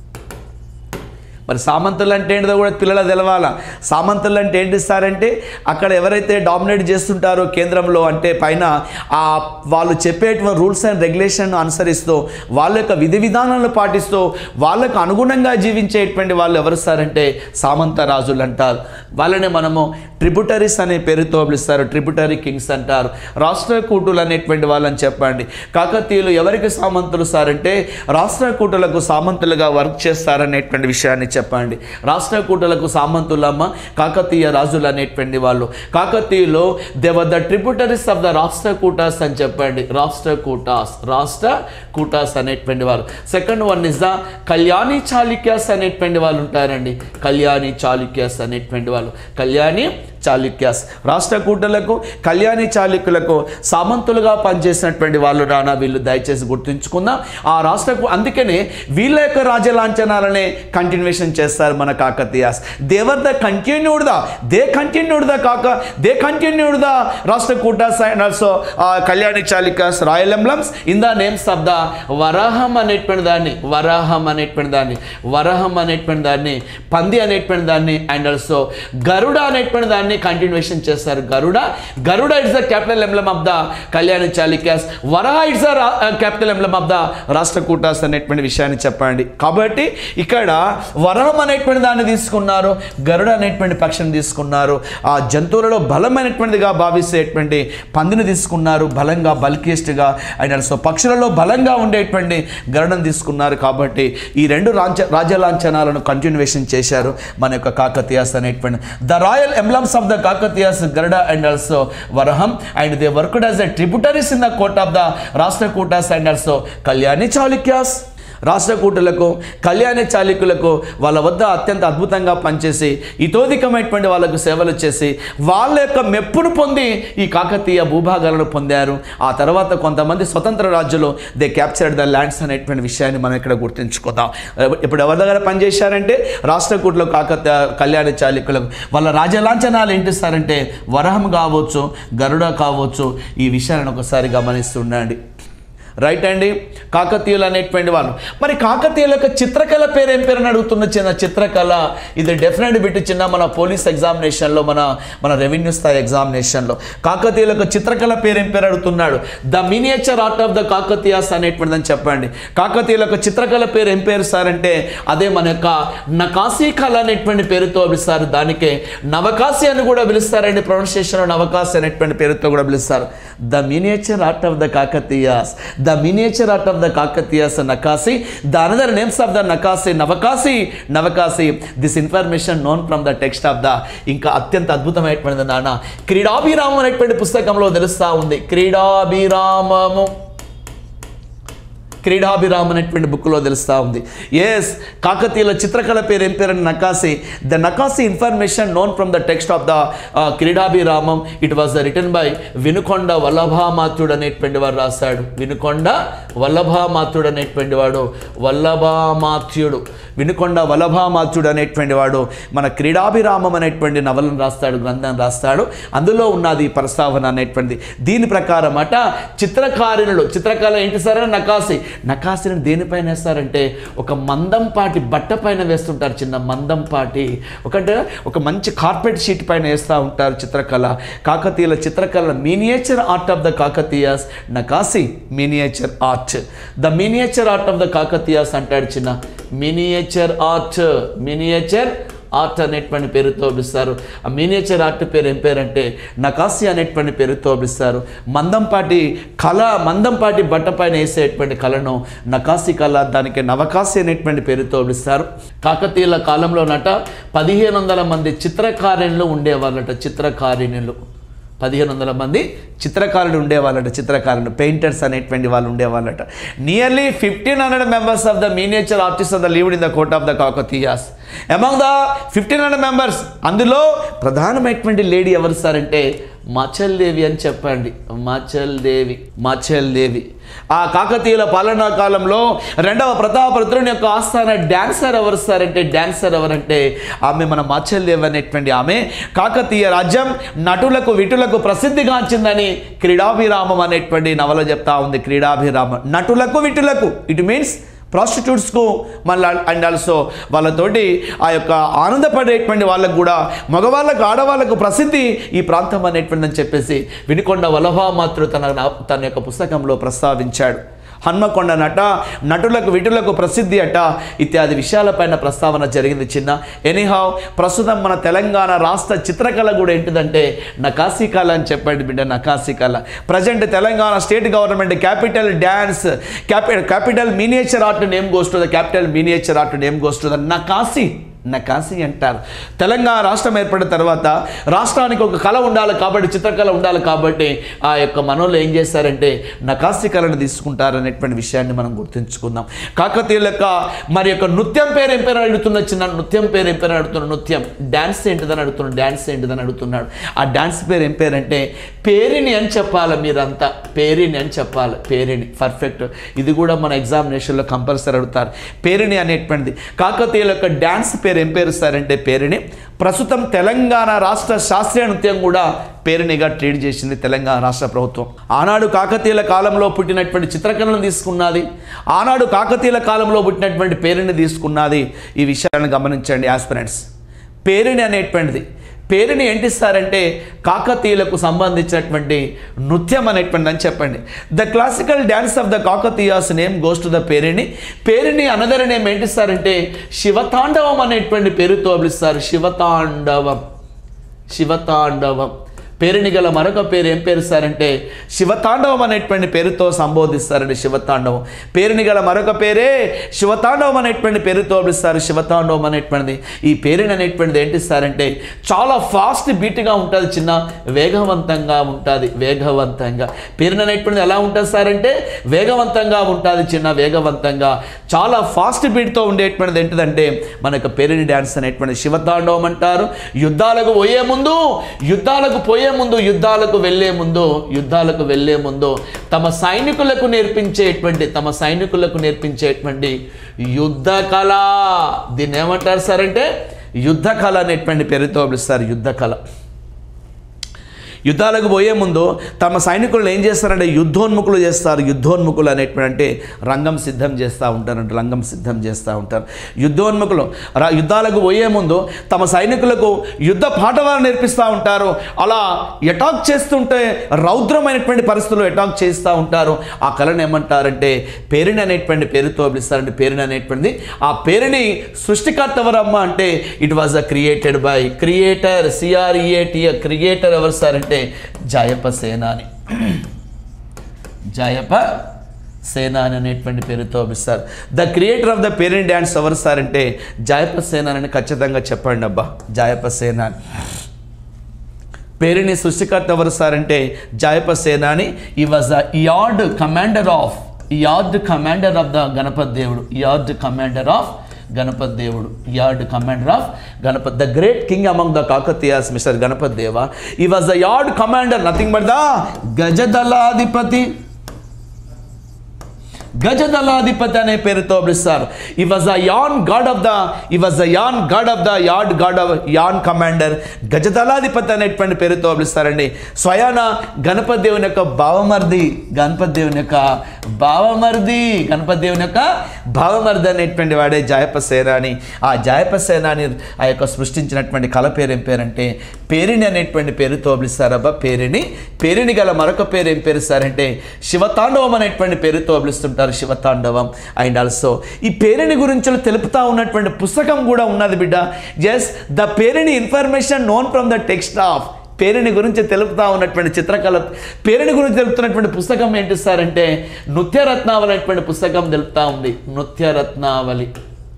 మరి సామంతులు అంటే ఏంటిదో కూడా పిల్లలు తెలవాలా సామంతులు అంటే ఏంటి ఇస్తారంటే అక్కడ ఎవరైతే డామినేట్ చేస్తుంటారో కేంద్రంలో అంటే పైన ఆ వాళ్ళు చెప్పేటువంటి రూల్స్ అండ్ రెగ్యులేషన్ అనుసరిస్తూ వాళ్ళ యొక్క విధి విధానాలను పాటిస్తూ వాళ్ళకు అనుగుణంగా జీవించేటువంటి వాళ్ళు ఎవరు సారంటే సామంత రాజులు అంటారు వాళ్ళని మనము ట్రిబ్యూటరీస్ అనే పేరుతో పిలుస్తారు ట్రిబ్యూటరీ కింగ్స్ అంటారు రాష్ట్రకూటులు అనేటువంటి వాళ్ళని చెప్పండి కాకతీయులు ఎవరికి సామంతులు సారంటే రాష్ట్రకూటులకు సామంతులుగా వర్క్ చేస్తారనేటువంటి విషయాన్ని చెప్పండి రాష్ట్రకూటులకు సామంతులమ్మ కాకతీయ రాజులు అనేటువంటి వాళ్ళు కాకతీయులు they were the tributaries of the Rashtrakutas అని చెప్పండి రాష్ట్రకూటాస్ రాష్ట్ర కూటాస్ అనేటువంటి వాళ్ళు second one is the Kalyani Chalukyas అనేటువంటి వాళ్ళు ఉంటారండి కళ్యాణి చాళుక్యాస్ అనేటువంటి వాళ్ళు కళ్యాణి చాళుక్యాస్ రాష్ట్రకూటలకు కళ్యాణి చాళుక్యులకు సామంతులుగా పనిచేసినటువంటి వాళ్ళు రానా వీళ్ళు దయచేసి గుర్తుంచుకుందాం ఆ రాష్ట్ర అందుకనే వీళ్ళ యొక్క రాజలాంఛనాలనే కంటిన్యూషన్ చేస్తారు మన Kakatiyas they were the continued the they continued the కాక they continued the Rashtrakutas and also Kalyani Chalukyas royal emblems in the names of the వరాహం అనేటువంటి దాన్ని వరాహం అనేటువంటి దాన్ని వరహం అనేటువంటి దాన్ని పంది అనేటువంటి దాన్ని అండ్ ఆల్సో గరుడ అనేటువంటి దాన్ని కంటిన్యూషన్ చేస్తారు Garuda Garuda it's the capital emblem of the Kalyana Chalukyas Varaha it's the capital emblem of the Rashtrakutas అనేటువంటి విషయాన్ని చెప్పండి కాబట్టి ఇక్కడ వరహం అనేటువంటి దాన్ని తీసుకున్నారు గరుడ అనేటువంటి పక్షిని తీసుకున్నారు ఆ జంతువులలో బలమైనటువంటిదిగా భావిస్తేటువంటి పందిని తీసుకున్నారు బలంగా బల్కియస్ట్గా అండ్ ఆల్సో పక్షులలో బలంగా ఉండేటువంటి గరుడను తీసుకున్నారు కాబట్టి ఈ రెండు రాంచ రాజ్యలాంఛనాలను కంటిన్యూషన్ చేశారు మన యొక్క కాకతీయాస్ అనేటువంటి the royal emblems of the Kakatiyas Garuda and also వరహం and they worked as the tributaries in the court of the Rashtrakutas and also Kalyani Chalukyas రాష్ట్రకూటులకు కళ్యాణ చాళుక్యులకు వాళ్ళ వద్ద అత్యంత అద్భుతంగా పనిచేసి ఇతోధికమైనటువంటి వాళ్ళకు సేవలు చేసి వాళ్ళ యొక్క మెప్పును పొంది ఈ కాకతీయ భూభాగాలను పొందారు ఆ తర్వాత కొంతమంది స్వతంత్ర రాజ్యులు దే క్యాప్చర్డ్ ద ల్యాండ్స్ అనేటువంటి విషయాన్ని మనం ఇక్కడ గుర్తుంచుకుందాం ఇప్పుడు ఎవరి దగ్గర పనిచేశారంటే రాష్ట్రకూటులు కాకతీయ కళ్యాణ చాళుక్యులకు వాళ్ళ రాజలాంఛనాలు ఏంటి సార్ అంటే వరహం కావచ్చు గరుడ కావచ్చు ఈ విషయాలను ఒకసారి గమనిస్తుండండి రైట్ అండి కాకతీయులు అనేటువంటి వాళ్ళు మరి కాకతీయుల యొక్క చిత్రకళ పేరు ఏం పేరు అని అడుగుతున్న చిన్న చిత్రకళ ఇది డెఫినెట్ బిట్ చిన్న మన పోలీస్ ఎగ్జామినేషన్లో మన మన రెవెన్యూ స్థాయి ఎగ్జామినేషన్లో కాకతీయుల యొక్క చిత్రకళ పేరు ఏం పేరు అడుగుతున్నాడు the miniature art of the Kakatiyas అనేటువంటిదని చెప్పండి కాకతీయుల యొక్క చిత్రకళ పేరు ఏం పేరు సార్ అంటే అదే మన యొక్క నకాశీ కళ అనేటువంటి పేరుతో పిలుస్తారు దానికే నవకాశి అని కూడా పిలుస్తారండి ప్రొనౌన్సియేషన్ నవకాశి అనేటువంటి పేరుతో కూడా పిలుస్తారు the miniature art of the Kakatiyas the miniature art of the Kakatiyas Nakashi the another names of the Nakashi నవకాసి నవకాసి this information known from the text of the ఇంకా అత్యంత అద్భుతమైనటువంటిది నాన్న క్రీడాభిరామం అనేటువంటి పుస్తకంలో తెలుస్తా ఉంది క్రీడాభిరామము క్రీడాభిరామ్ అనేటువంటి బుక్లో తెలుస్తూ ఉంది ఎస్ కాకతీయుల చిత్రకళ పేరు ఏం పేరు Nakashi the Nakashi information known from the text of the Kridabhiramam it was written by Vinukonda Vallabhamatyudu అనేటువంటి వాడు రాశాడు వినుకొండ వల్లభామాత్యుడు అనేటువంటి వాడు వల్లభామాత్యుడు వినుకొండ వల్లభామాత్యుడు అనేటువంటి వాడు మన క్రీడాభిరామం అనేటువంటి నవలను రాస్తాడు గ్రంథం రాస్తాడు అందులో ఉన్నది ఈ ప్రస్తావన అనేటువంటిది దీని ప్రకారం అట చిత్రకారిణులు చిత్రకళ ఏంటి సరే నకాసి నకాసిని దేనిపైన వేస్తారంటే ఒక మందంపాటి బట్ట పైన వేస్తుంటారు చిన్న మందంపాటి ఒకటే ఒక మంచి కార్పెట్ షీట్ పైన వేస్తూ ఉంటారు చిత్రకళ కాకతీయుల చిత్రకళ miniature art of the Kakatiyas Nakashi miniature art the miniature art of the Kakatiyas అంటాడు చిన్న మినియేచర్ ఆర్ట్ మినియేచర్ ఆర్ట్ అనేటువంటి పేరుతో పిలుస్తారు ఆ మినియేచర్ ఆర్ట్ పేరు ఏం పేరంటే నకాసి అనేటువంటి పేరుతో పిలుస్తారు మందంపాటి కళ మందంపాటి బట్ట పైన వేసేటువంటి కళను నకాసి కళ దానికి నవకాసి అనేటువంటి పేరుతో పిలుస్తారు కాకతీయుల కాలంలో నట పదిహేను వందల మంది చిత్రకారిణులు ఉండేవాళ్ళట చిత్రకారిణులు పదిహేను వందల మంది చిత్రకారులు ఉండేవాళ్ళట చిత్రకారులు పెయింటర్స్ అనేటువంటి వాళ్ళు ఉండేవాళ్ళట nearly fifteen hundred members of the miniature artist of the lived in the court of the Kakatiyas among the fifteen hundred members అందులో ప్రధానమైనటువంటి లేడీ ఎవరు సార్ అంటే మాచల్ దేవి అని చెప్పండి మాచల్ దేవి మాచల్ దేవి ఆ కాకతీయుల పాలనా కాలంలో రెండవ ప్రతాపరుద్రుని యొక్క ఆస్థాన డాన్సర్ ఎవరు సార్ అంటే డాన్సర్ ఎవరంటే ఆమె మన మాచల్ దేవి అనేటువంటి ఆమె కాకతీయ రాజ్యం నటులకు విటులకు ప్రసిద్ధిగాంచిందని క్రీడాభిరామం అనేటువంటి నవల చెప్తా ఉంది క్రీడాభిరామం నటులకు విటులకు ఇట్ మీన్స్ ప్రాస్టిట్యూట్స్కు మళ్ళీ అండ్ ఆల్సో వాళ్ళతోటి ఆ యొక్క ఆనందపడేటువంటి వాళ్ళకు కూడా మగవాళ్ళకు ఆడవాళ్ళకు ప్రసిద్ధి ఈ ప్రాంతం అనేటువంటి అని చెప్పేసి వినుకొండ వల్లభామాతృ తన తన యొక్క పుస్తకంలో ప్రస్తావించాడు హన్మకొండ నట నటులకు విటులకు ప్రసిద్ధి అట ఇత్యాది విషయాలపైన ప్రస్తావన జరిగింది చిన్న ఎనీహావ్ ప్రస్తుతం మన తెలంగాణ రాష్ట్ర చిత్రకళ కూడా ఏంటిదంటే నకాశీ కళ అని చెప్పండి బిడ్డ నకాశీ కళ present Telangana state government capital dance క్యాపి capital miniature art name goes to the capital miniature art name goes to the Nakashi Nakashi అంటారు తెలంగాణ రాష్ట్రం ఏర్పడిన తర్వాత రాష్ట్రానికి ఒక కళ ఉండాలి కాబట్టి చిత్రకళ ఉండాలి కాబట్టి ఆ యొక్క మనోళ్ళు ఏం చేస్తారంటే నకాశీ కళను తీసుకుంటారు అనేటువంటి విషయాన్ని మనం గుర్తుంచుకుందాం కాకతీయుల యొక్క మరి యొక్క నృత్యం పేరు ఏం పేరు అడుగుతున్న చిన్న నృత్యం పేరు ఏం పేరు అడుగుతున్న నృత్యం డ్యాన్స్ ఏంటిదని అడుగుతున్నాడు డ్యాన్స్ ఏంటిదని అడుగుతున్నాడు ఆ డ్యాన్స్ పేరు ఏం పేరంటే పేరిని అని చెప్పాలి మీరంతా పేరిని అని చెప్పాలి పేరిని పర్ఫెక్ట్ ఇది కూడా మన ఎగ్జామినేషన్లో కంపల్సరీ అడుగుతారు పేరిని అనేటువంటిది కాకతీయుల యొక్క డ్యాన్స్ పేరు ఏం పేరు సారంటే పేరుని ప్రస్తుతం తెలంగాణ రాష్ట్ర శాస్త్రీయ నృత్యం కూడా పేరునిగా ట్రీట్ చేసింది తెలంగాణ రాష్ట్ర ప్రభుత్వం ఆనాడు కాకతీయుల కాలంలో పుట్టినటువంటి చిత్రకళను తీసుకున్నది ఆనాడు కాకతీయుల కాలంలో పుట్టినటువంటి పేరుని తీసుకున్నది ఈ విషయాలను గమనించండి ఆస్పిరెంట్స్ పేరుని అనేటువంటిది పేరుని ఏంటిస్తారంటే కాకతీయులకు సంబంధించినటువంటి నృత్యం అనేటువంటి అని చెప్పండి the classical dance of the Kakatiyas name goes to the Perini Perini another name ఏంటిస్తారంటే శివతాండవం అనేటువంటి పేరుతో పిలుస్తారు శివతాండవం శివతాండవం పేరుని గల మరొక పేరు ఏం పేరు సార్ అంటే శివతాండవం అనేటువంటి పేరుతో సంబోధిస్తారండి శివతాండవం పేరుని గల మరొక పేరే శివతాండవం అనేటువంటి పేరుతో పిలుస్తారు శివతాండవం అనేటువంటిది ఈ పేరుని అనేటువంటిది ఏంటి సార్ అంటే చాలా ఫాస్ట్ బీట్గా ఉంటుంది చిన్న వేగవంతంగా ఉంటుంది వేగవంతంగా పేరుని అనేటువంటిది ఎలా ఉంటుంది సార్ అంటే వేగవంతంగా ఉంటుంది చిన్న వేగవంతంగా చాలా ఫాస్ట్ బీట్తో ఉండేటువంటిది ఏంటిదంటే మనకు పేరుని డ్యాన్స్ అనేటువంటి శివతాండవం అంటారు యుద్ధాలకు పోయే ముందు యుద్ధాలకు పోయే ముందు యుద్ధాలకు వెళ్ళే ముందు యుద్ధాలకు వెళ్ళే ముందు తమ సైనికులకు నేర్పించేటువంటి తమ సైనికులకు నేర్పించేటువంటి యుద్ధ కళ దీన్ని ఏమంటారు సార్ అంటే యుద్ధ కళ అనేటువంటి పేరుతో పిలుస్తారు యుద్ధ కళ యుద్ధాలకు పోయే ముందు తమ సైనికులను ఏం చేస్తారంటే యుద్ధోన్ముఖులు చేస్తారు యుద్ధోన్ముఖులు అనేటువంటి అంటే రంగం సిద్ధం చేస్తూ ఉంటారంట రంగం సిద్ధం చేస్తూ ఉంటారు యుద్ధోన్ముఖులు ర- యుద్ధాలకు పోయే ముందు తమ సైనికులకు యుద్ధ పాఠవాలు నేర్పిస్తూ ఉంటారు అలా అటాక్ చేస్తుంటే రౌద్రమైనటువంటి పరిస్థితుల్లో అటాక్ చేస్తూ ఉంటారు ఆ కళను ఏమంటారంటే పేరుని అనేటువంటి పేరుతో పిలుస్తారంటే పేరుని అనేటువంటిది ఆ పేరుని సృష్టికర్త ఎవరమ్మ అంటే it was a created by creator C R E A T creator ఎవరు సార్ అంటే జాయప సేనాని జాయప సేనాని అనేటువంటి పేరుతో పిలుస్తారు the creator of the Perini dance ఎవరు సార్ అంటే జాయప సేనాని అని ఖచ్చితంగా చెప్పండి అబ్బా జాయప సేనాని పేరుని సృష్టికర్త ఎవరు సార్ అంటే Jayapa Senani he was the yard commander of yard commander of the Ganapati దేవుడు యార్డ్ కమాండర్ ఆఫ్ గణపతి దేవుడు yard commander of Ganapati the great king among the Kakatiyas mister Ganapati Deva he was the yard commander nothing but the గజదళాధిపతి గజదళాధిపతి అనే పేరుతో పిలుస్తారు he was the an god of the he was the an god of the yard god of an commander గజదళాధిపతి అనేటువంటి పేరుతో పిలుస్తారండి స్వయాన గణపతి దేవుని యొక్క భావమర్ది గణపతి దేవుని యొక్క భావమర్ది గణపతి దేవుని యొక్క భావమర్ది అనేటువంటి వాడే జాయప సేనాని ఆ జాయప సేనాని ఆ యొక్క సృష్టించినటువంటి కళ పేరు ఏం పేరంటే పేరిని అనేటువంటి పేరుతో పిలుస్తారబ్బా పేరిని పేరిని గల మరొక పేరు ఏం పేరుస్తారంటే శివతాండవం అనేటువంటి పేరుతో పిలుస్తుంటారు శివతాండవం అండ్ ఆల్సో ఈ పేరిని గురించి తెలుపుతా ఉన్నటువంటి పుస్తకం కూడా ఉన్నది బిడ్డ just the Perini information known from the text of Perini గురించి తెలుపుతా ఉన్నటువంటి చిత్రకళ పేరుని గురించి తెలుపుతున్నటువంటి పుస్తకం ఏంటి సార్ అంటే నృత్యరత్నావళి అనేటువంటి పుస్తకం తెలుపుతా ఉంది నృత్యరత్నావళి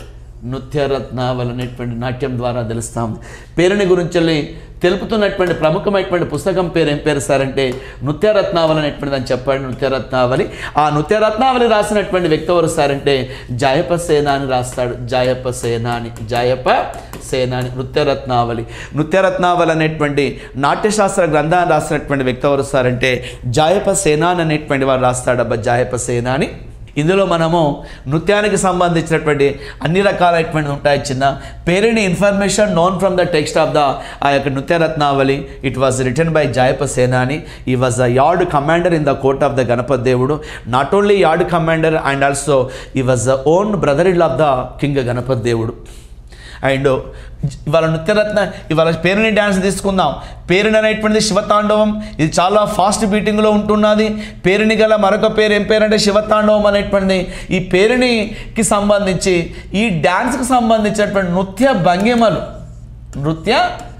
నృత్యరత్నావళి అనేటువంటి నాట్యం ద్వారా తెలుస్తా ఉంది పేరుని గురించి తెలుపుతున్నటువంటి ప్రముఖమైనటువంటి పుస్తకం పేరు ఏం పేరు సార్ అంటే నృత్యరత్నావళి అనేటువంటిది అని చెప్పండి నృత్యరత్నావళి ఆ నృత్యరత్నావళి రాసినటువంటి వ్యక్తి ఎవరు సార్ అంటే జాయప సేనాని రాస్తాడు జాయప సేనాని జాయప సేనాని నృత్యరత్నావళి నృత్యరత్నావళి అనేటువంటి నాట్యశాస్త్ర గ్రంథాన్ని రాసినటువంటి వ్యక్తి ఎవరు సార్ అంటే జాయప సేనాని అనేటువంటి వారు రాస్తాడబ్బా జాయప సేనాని ఇందులో మనము నృత్యానికి సంబంధించినటువంటి అన్ని రకాలైనటువంటి ఉంటాయి చిన్న Perini information known from the text of the ఆ యొక్క Nrittaratnavali it was written by Jayapa Senani he was the yard commander in the court of the Ganapati దేవుడు not only yard commander and also he was the own brother in law of the king Ganapati దేవుడు and ఇవాళ నృత్యరత్న ఇవాళ పేరుని dance తీసుకుందాం పేరుని అనేటువంటిది శివతాండవం ఇది చాలా ఫాస్ట్ బీటింగ్లో ఉంటున్నది పేరుని గల మరొక పేరు ఏం పేరు అంటే శివతాండవం అనేటువంటిది ఈ పేరునికి సంబంధించి ఈ డ్యాన్స్కి సంబంధించినటువంటి నృత్య భంగిమలు నృత్య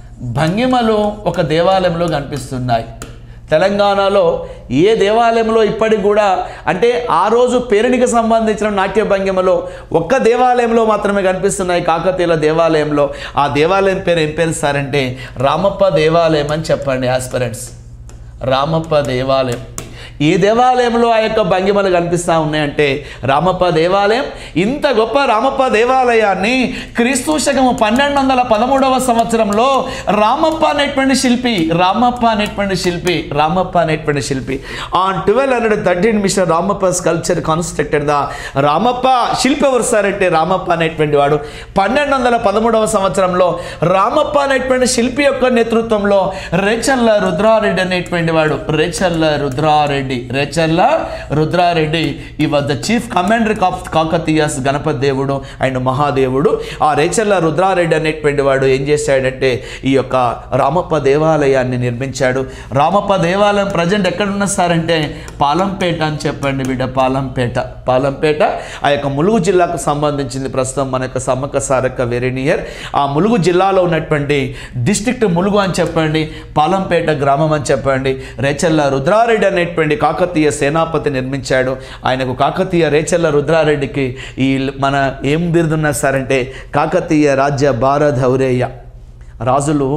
భంగిమలు ఒక దేవాలయంలో కనిపిస్తున్నాయి తెలంగాణలో ఏ దేవాలయంలో ఇప్పటికి కూడా అంటే ఆ రోజు పేరునికి సంబంధించిన నాట్య భంగిమలో ఒక్క దేవాలయంలో మాత్రమే కనిపిస్తున్నాయి కాకతీయుల దేవాలయంలో ఆ దేవాలయం పేరు ఏం పేరు సార్ అంటే రామప్ప దేవాలయం అని చెప్పండి ఆస్పిరెంట్స్ రామప్ప దేవాలయం ఈ దేవాలయంలో ఆ యొక్క భంగిమలు కనిపిస్తూ ఉన్నాయంటే రామప్ప దేవాలయం ఇంత గొప్ప రామప్ప దేవాలయాన్ని క్రీస్తు శకము పన్నెండు వందల పదమూడవ సంవత్సరంలో రామప్ప అనేటువంటి శిల్పి రామప్ప అనేటువంటి శిల్పి రామప్ప అనేటువంటి శిల్పి on twelve hundred thirteen mister Ramappa sculpture constructed the Ramappa శిల్పి ఎవరు సార్ అంటే రామప్ప అనేటువంటి వాడు పన్నెండు వందల పదమూడవ సంవత్సరంలో రామప్ప అనేటువంటి శిల్పి యొక్క నేతృత్వంలో రేచల్ల రుద్రారెడ్డి అనేటువంటి వాడు రేచల్ల Rudra Reddy Rudra Reddy Recharla Rudra Reddy he was the chief commander of Kakatiyas Ganapati దేవుడు అండ్ మహాదేవుడు ఆ రేచర్ల రుద్రారెడ్డి అనేటువంటి వాడు ఏం చేశాడంటే ఈ యొక్క రామప్ప దేవాలయాన్ని నిర్మించాడు రామప్ప దేవాలయం ప్రజెంట్ ఎక్కడున్న సార్ అంటే పాలంపేట అని చెప్పండి బిడ్డ పాలంపేట పాలంపేట ఆ యొక్క ములుగు జిల్లాకు సంబంధించింది ప్రస్తుతం మన యొక్క సమ్మక్క సారక్క వెరీ నియర్ ఆ ములుగు జిల్లాలో ఉన్నటువంటి డిస్ట్రిక్ట్ ములుగు అని చెప్పండి పాలంపేట గ్రామం అని చెప్పండి రేచల్ల రుద్రారెడ్డి అనేటువంటి కాకతీయ సేనాపతి నిర్మించాడు ఆయనకు కాకతీయ రేచల్ల రుద్రారెడ్డికి ఈ మన ఏం బిరుదున్నారు సార్ అంటే కాకతీయ రాజ్య భారధౌరేయ రాజులు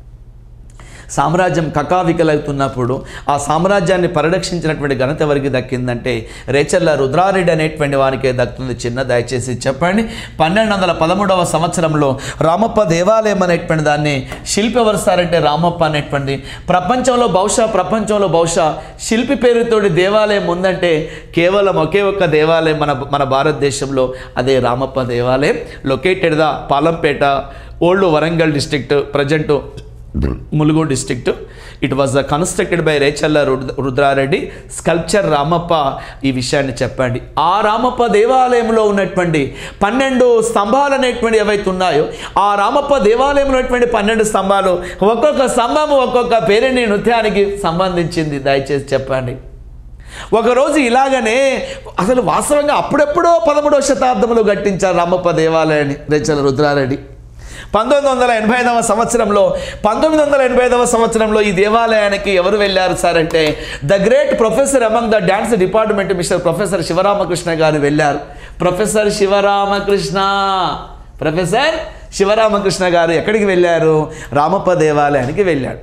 సామ్రాజ్యం కకావికలవుతున్నప్పుడు ఆ సామ్రాజ్యాన్ని పరిరక్షించినటువంటి ఘనత ఎవరికి దక్కిందంటే రేచర్ల రుద్రారెడ్డి అనేటువంటి వారికే దక్కుతుంది చిన్న దయచేసి చెప్పండి పన్నెండు వందల పదమూడవ సంవత్సరంలో రామప్ప దేవాలయం అనేటువంటి దాన్ని శిల్పి ఎవరు సార్ అంటే రామప్ప అనేటువంటిది ప్రపంచంలో బహుశా ప్రపంచంలో బహుశా శిల్పి పేరుతోటి దేవాలయం ఉందంటే కేవలం ఒకే ఒక్క దేవాలయం మన మన భారతదేశంలో అదే రామప్ప దేవాలయం located the Palampet old Warangal district present Mulugu district it was constructed by Recharla Rudra Rudra Reddy sculpture Ramappa ఈ విషయాన్ని చెప్పండి ఆ రామప్ప దేవాలయంలో ఉన్నటువంటి పన్నెండు స్తంభాలు అనేటువంటి ఏవైతే ఉన్నాయో ఆ రామప్ప దేవాలయంలో ఉన్నటువంటి పన్నెండు స్తంభాలు ఒక్కొక్క స్తంభము ఒక్కొక్క పేరుని నృత్యానికి సంబంధించింది దయచేసి చెప్పండి ఒకరోజు ఇలాగనే అసలు వాస్తవంగా అప్పుడెప్పుడో పదమూడవ శతాబ్దంలో కట్టించారు రామప్ప దేవాలయాన్ని రేచల రుద్రారెడ్డి పంతొమ్మిది వందల ఎనభై ఐదవ సంవత్సరంలో పంతొమ్మిది వందల ఎనభై ఐదవ సంవత్సరంలో ఈ దేవాలయానికి ఎవరు వెళ్ళారు సార్ అంటే the great professor among the dance department mister professor Sivaramakrishna garu వెళ్ళారు ప్రొఫెసర్ శివరామకృష్ణ ప్రొఫెసర్ శివరామకృష్ణ గారు ఎక్కడికి వెళ్ళారు రామప్ప దేవాలయానికి వెళ్ళాడు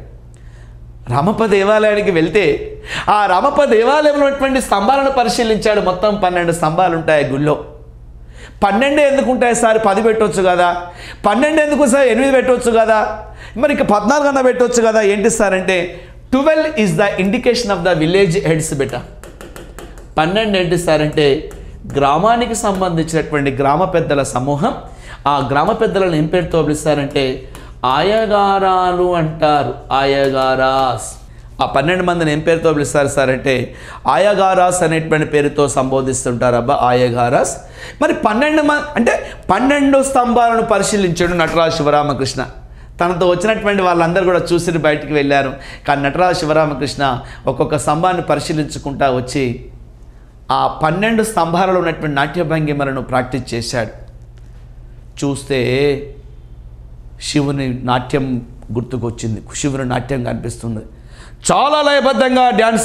రామప్ప దేవాలయానికి వెళ్తే ఆ రామప్ప దేవాలయంలో ఉన్నటువంటి స్తంభాలను పరిశీలించాడు మొత్తం పన్నెండు స్తంభాలు ఉంటాయి గుళ్ళో పన్నెండు ఎందుకు ఉంటాయి సార్ పది పెట్టవచ్చు కదా పన్నెండు ఎందుకు సార్ ఎనిమిది పెట్టవచ్చు కదా మరి ఇక పద్నాలుగు అన్న పెట్టవచ్చు కదా ఏంటి సార్ అంటే twelve is the indication of the village heads బెట పన్నెండు ఏంటి సార్ అంటే గ్రామానికి సంబంధించినటువంటి గ్రామ పెద్దల సమూహం ఆ గ్రామ పెద్దలను ఏం పేరుతో పిలుస్తారంటే ఆయగారాలు అంటారు ఆయగారాస్ ఆ పన్నెండు మందిని ఏం పేరుతో పిలుస్తారు సార్ అంటే ఆయగారాస్ అనేటువంటి పేరుతో సంబోధిస్తుంటారు అబ్బా ఆయగారాస్ మరి పన్నెండు మంది అంటే పన్నెండు స్తంభాలను పరిశీలించాడు నటరాజు శివరామకృష్ణ తనతో వచ్చినటువంటి వాళ్ళందరూ కూడా చూసి బయటికి వెళ్ళారు కానీ నటరాజు శివరామకృష్ణ ఒక్కొక్క స్తంభాన్ని పరిశీలించుకుంటా వచ్చి ఆ పన్నెండు స్తంభాలలో ఉన్నటువంటి నాట్య భంగిమలను ప్రాక్టీస్ చేశాడు చూస్తే శివుని నాట్యం గుర్తుకొచ్చింది శివుని నాట్యం కనిపిస్తుంది చాలా లయబద్ధంగా డ్యాన్స్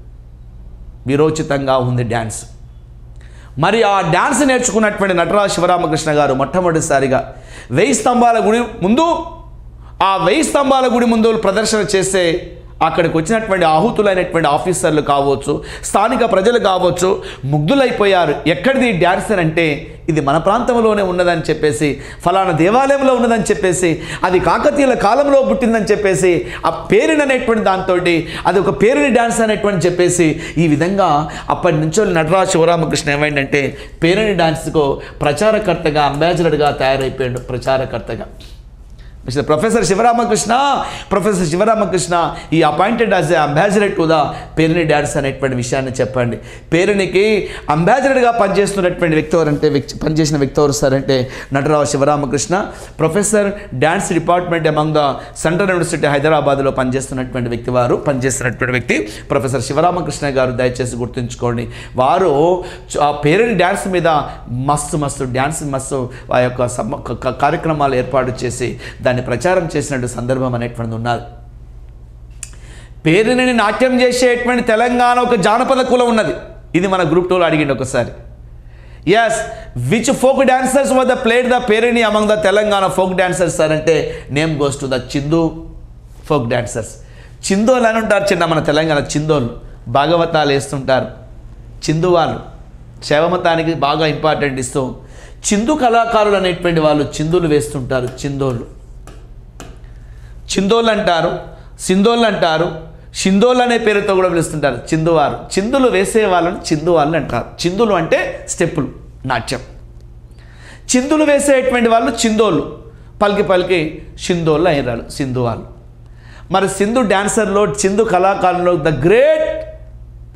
విరోచితంగా ఉంది డ్యాన్స్ మరి ఆ డ్యాన్స్ నేర్చుకున్నటువంటి నటరాజు శివరామకృష్ణ గారు మొట్టమొదటిసారిగా వెయ్యి స్తంభాల గుడి ముందు ఆ వెయ్యి స్తంభాల గుడి ముందు ప్రదర్శన చేస్తే అక్కడికి వచ్చినటువంటి ఆహుతులైనటువంటి ఆఫీసర్లు కావచ్చు స్థానిక ప్రజలు కావచ్చు ముగ్ధులైపోయారు ఎక్కడిది ఈ డ్యాన్సర్ అంటే ఇది మన ప్రాంతంలోనే ఉన్నదని చెప్పేసి ఫలానా దేవాలయంలో ఉన్నదని చెప్పేసి అది కాకతీయుల కాలంలో పుట్టిందని చెప్పేసి ఆ పేరుని అనేటువంటి దాంతో అది ఒక పేరుని డ్యాన్స్ అనేటువంటి చెప్పేసి ఈ విధంగా అప్పటి నుంచో నటరాజు శివరామకృష్ణ ఏమైందంటే పేరుని డాన్స్కు ప్రచారకర్తగా అంబాసిడర్గా తయారైపోయాడు ప్రచారకర్తగా mister professor Sivaramakrishna professor Sivaramakrishna he appointed as a ambassador to the Perini dance అనేటువంటి విషయాన్ని చెప్పండి పేరునికి అంబాసిడర్గా పనిచేస్తున్నటువంటి వ్యక్తి ఎవరంటే వ్యక్తి పనిచేసిన వ్యక్తి ఎవరు సార్ అంటే Natarao Sivaramakrishna professor dance department among the central university హైదరాబాద్లో పనిచేస్తున్నటువంటి వ్యక్తి వారు పనిచేస్తున్నటువంటి వ్యక్తి ప్రొఫెసర్ శివరామకృష్ణ గారు దయచేసి గుర్తుంచుకోండి వారు చ- ఆ పేరుని డ్యాన్స్ మీద మస్తు మస్తు డ్యాన్స్ మస్తు ఆ యొక్క సమ- క- క- కార్యక్రమాలు ఏర్పాటు చేసి దాన్ని ప్రచారం చేసినట్టు సందర్భం అనేటువంటిది ఉన్నది పేరుని నాట్యం చేసేటువంటి తెలంగాణ ఒక జానపద కులం ఉన్నది ఇది మన గ్రూప్ టూలో అడిగింది ఒకసారి ఎస్ విచ్ ఫోక్ డాన్సర్స్ వద్ద played the Perini among the Telangana folk dancers sir అంటే name goes to the Chindu folk dancers చిందోలు అని ఉంటారు చిన్న మన తెలంగాణ చిందోళ్ళు భాగవతాలు వేస్తుంటారు చిందు వాళ్ళు శైవమతానికి బాగా ఇంపార్టెంట్ ఇస్తూ చిందు కళాకారులు అనేటువంటి వాళ్ళు చిందులు వేస్తుంటారు చిందోళ్ళు చిందోళ్ళు అంటారు సిందోళ్ళు అంటారు చిందోళ్ళు అనే పేరుతో కూడా పిలుస్తుంటారు చిందువారు చిందులు వేసే వాళ్ళని చిందు వాళ్ళు అంటారు చిందులు అంటే స్టెప్పులు నాట్యం చిందులు వేసేటువంటి వాళ్ళు చిందోళ్ళు పలికి పలికి సిందోళ్ళు అయినారు సింధు వాళ్ళు మరి సింధు డాన్సర్లో సింధు కళాకారులో the great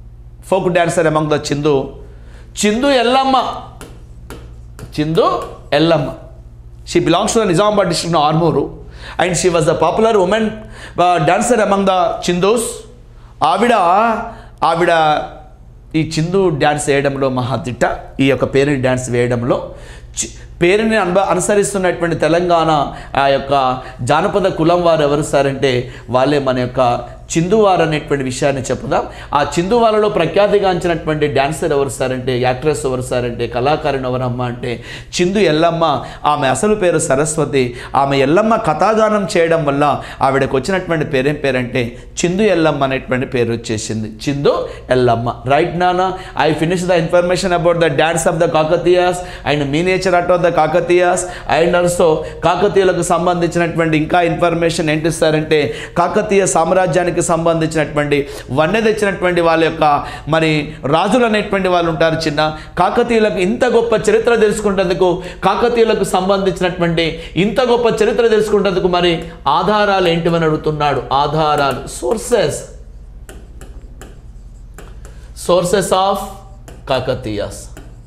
folk dancer among the Chindu Chindu Yellamma Chindu Yellamma she belongs to the Nizamabad district Armur and she was the popular women dancer among the Chindus ఆవిడ ఆవిడ ఈ చిందు డ్యాన్స్ వేయడంలో మహాదిట్ట ఈ యొక్క పేరుని డ్యాన్స్ వేయడంలో చి- పేరుని అనుభ అనుసరిస్తున్నటువంటి తెలంగాణ ఆ యొక్క జానపద కులం వారు ఎవరు సార్ అంటే వాళ్ళే మన యొక్క చిందువారు అనేటువంటి విషయాన్ని చెప్పుదాం ఆ చిందువారలో ప్రఖ్యాతిగాంచినటువంటి డాన్సర్ ఎవరు సార్ అంటే యాక్ట్రెస్ ఎవరు సార్ అంటే కళాకారుని ఎవరమ్మ అంటే చిందు ఎల్లమ్మ ఆమె అసలు పేరు సరస్వతి ఆమె ఎల్లమ్మ కథాగానం చేయడం వల్ల ఆవిడకు వచ్చినటువంటి పేరేం పేరంటే చిందు ఎల్లమ్మ అనేటువంటి పేరు వచ్చేసింది చిందు ఎల్లమ్మ రైట్ నానా I finish the information about the dance of the Kakatiyas and miniature art of the Kakatiyas and also కాకతీయులకు సంబంధించినటువంటి ఇంకా ఇన్ఫర్మేషన్ ఏంటి సార్ అంటే కాకతీయ సామ్రాజ్యానికి సంబంధించినటువంటి వన్నె తెచ్చినటువంటి వాళ్ళ యొక్క మరి రాజులు అనేటువంటి వాళ్ళు ఉంటారు చిన్న కాకతీయులకు ఇంత గొప్ప చరిత్ర తెలుసుకునేందుకు కాకతీయులకు సంబంధించినటువంటి ఇంత గొప్ప చరిత్ర తెలుసుకునేందుకు మరి ఆధారాలు ఏంటివని అడుగుతున్నాడు ఆధారాలు sources sources of Kakatiyas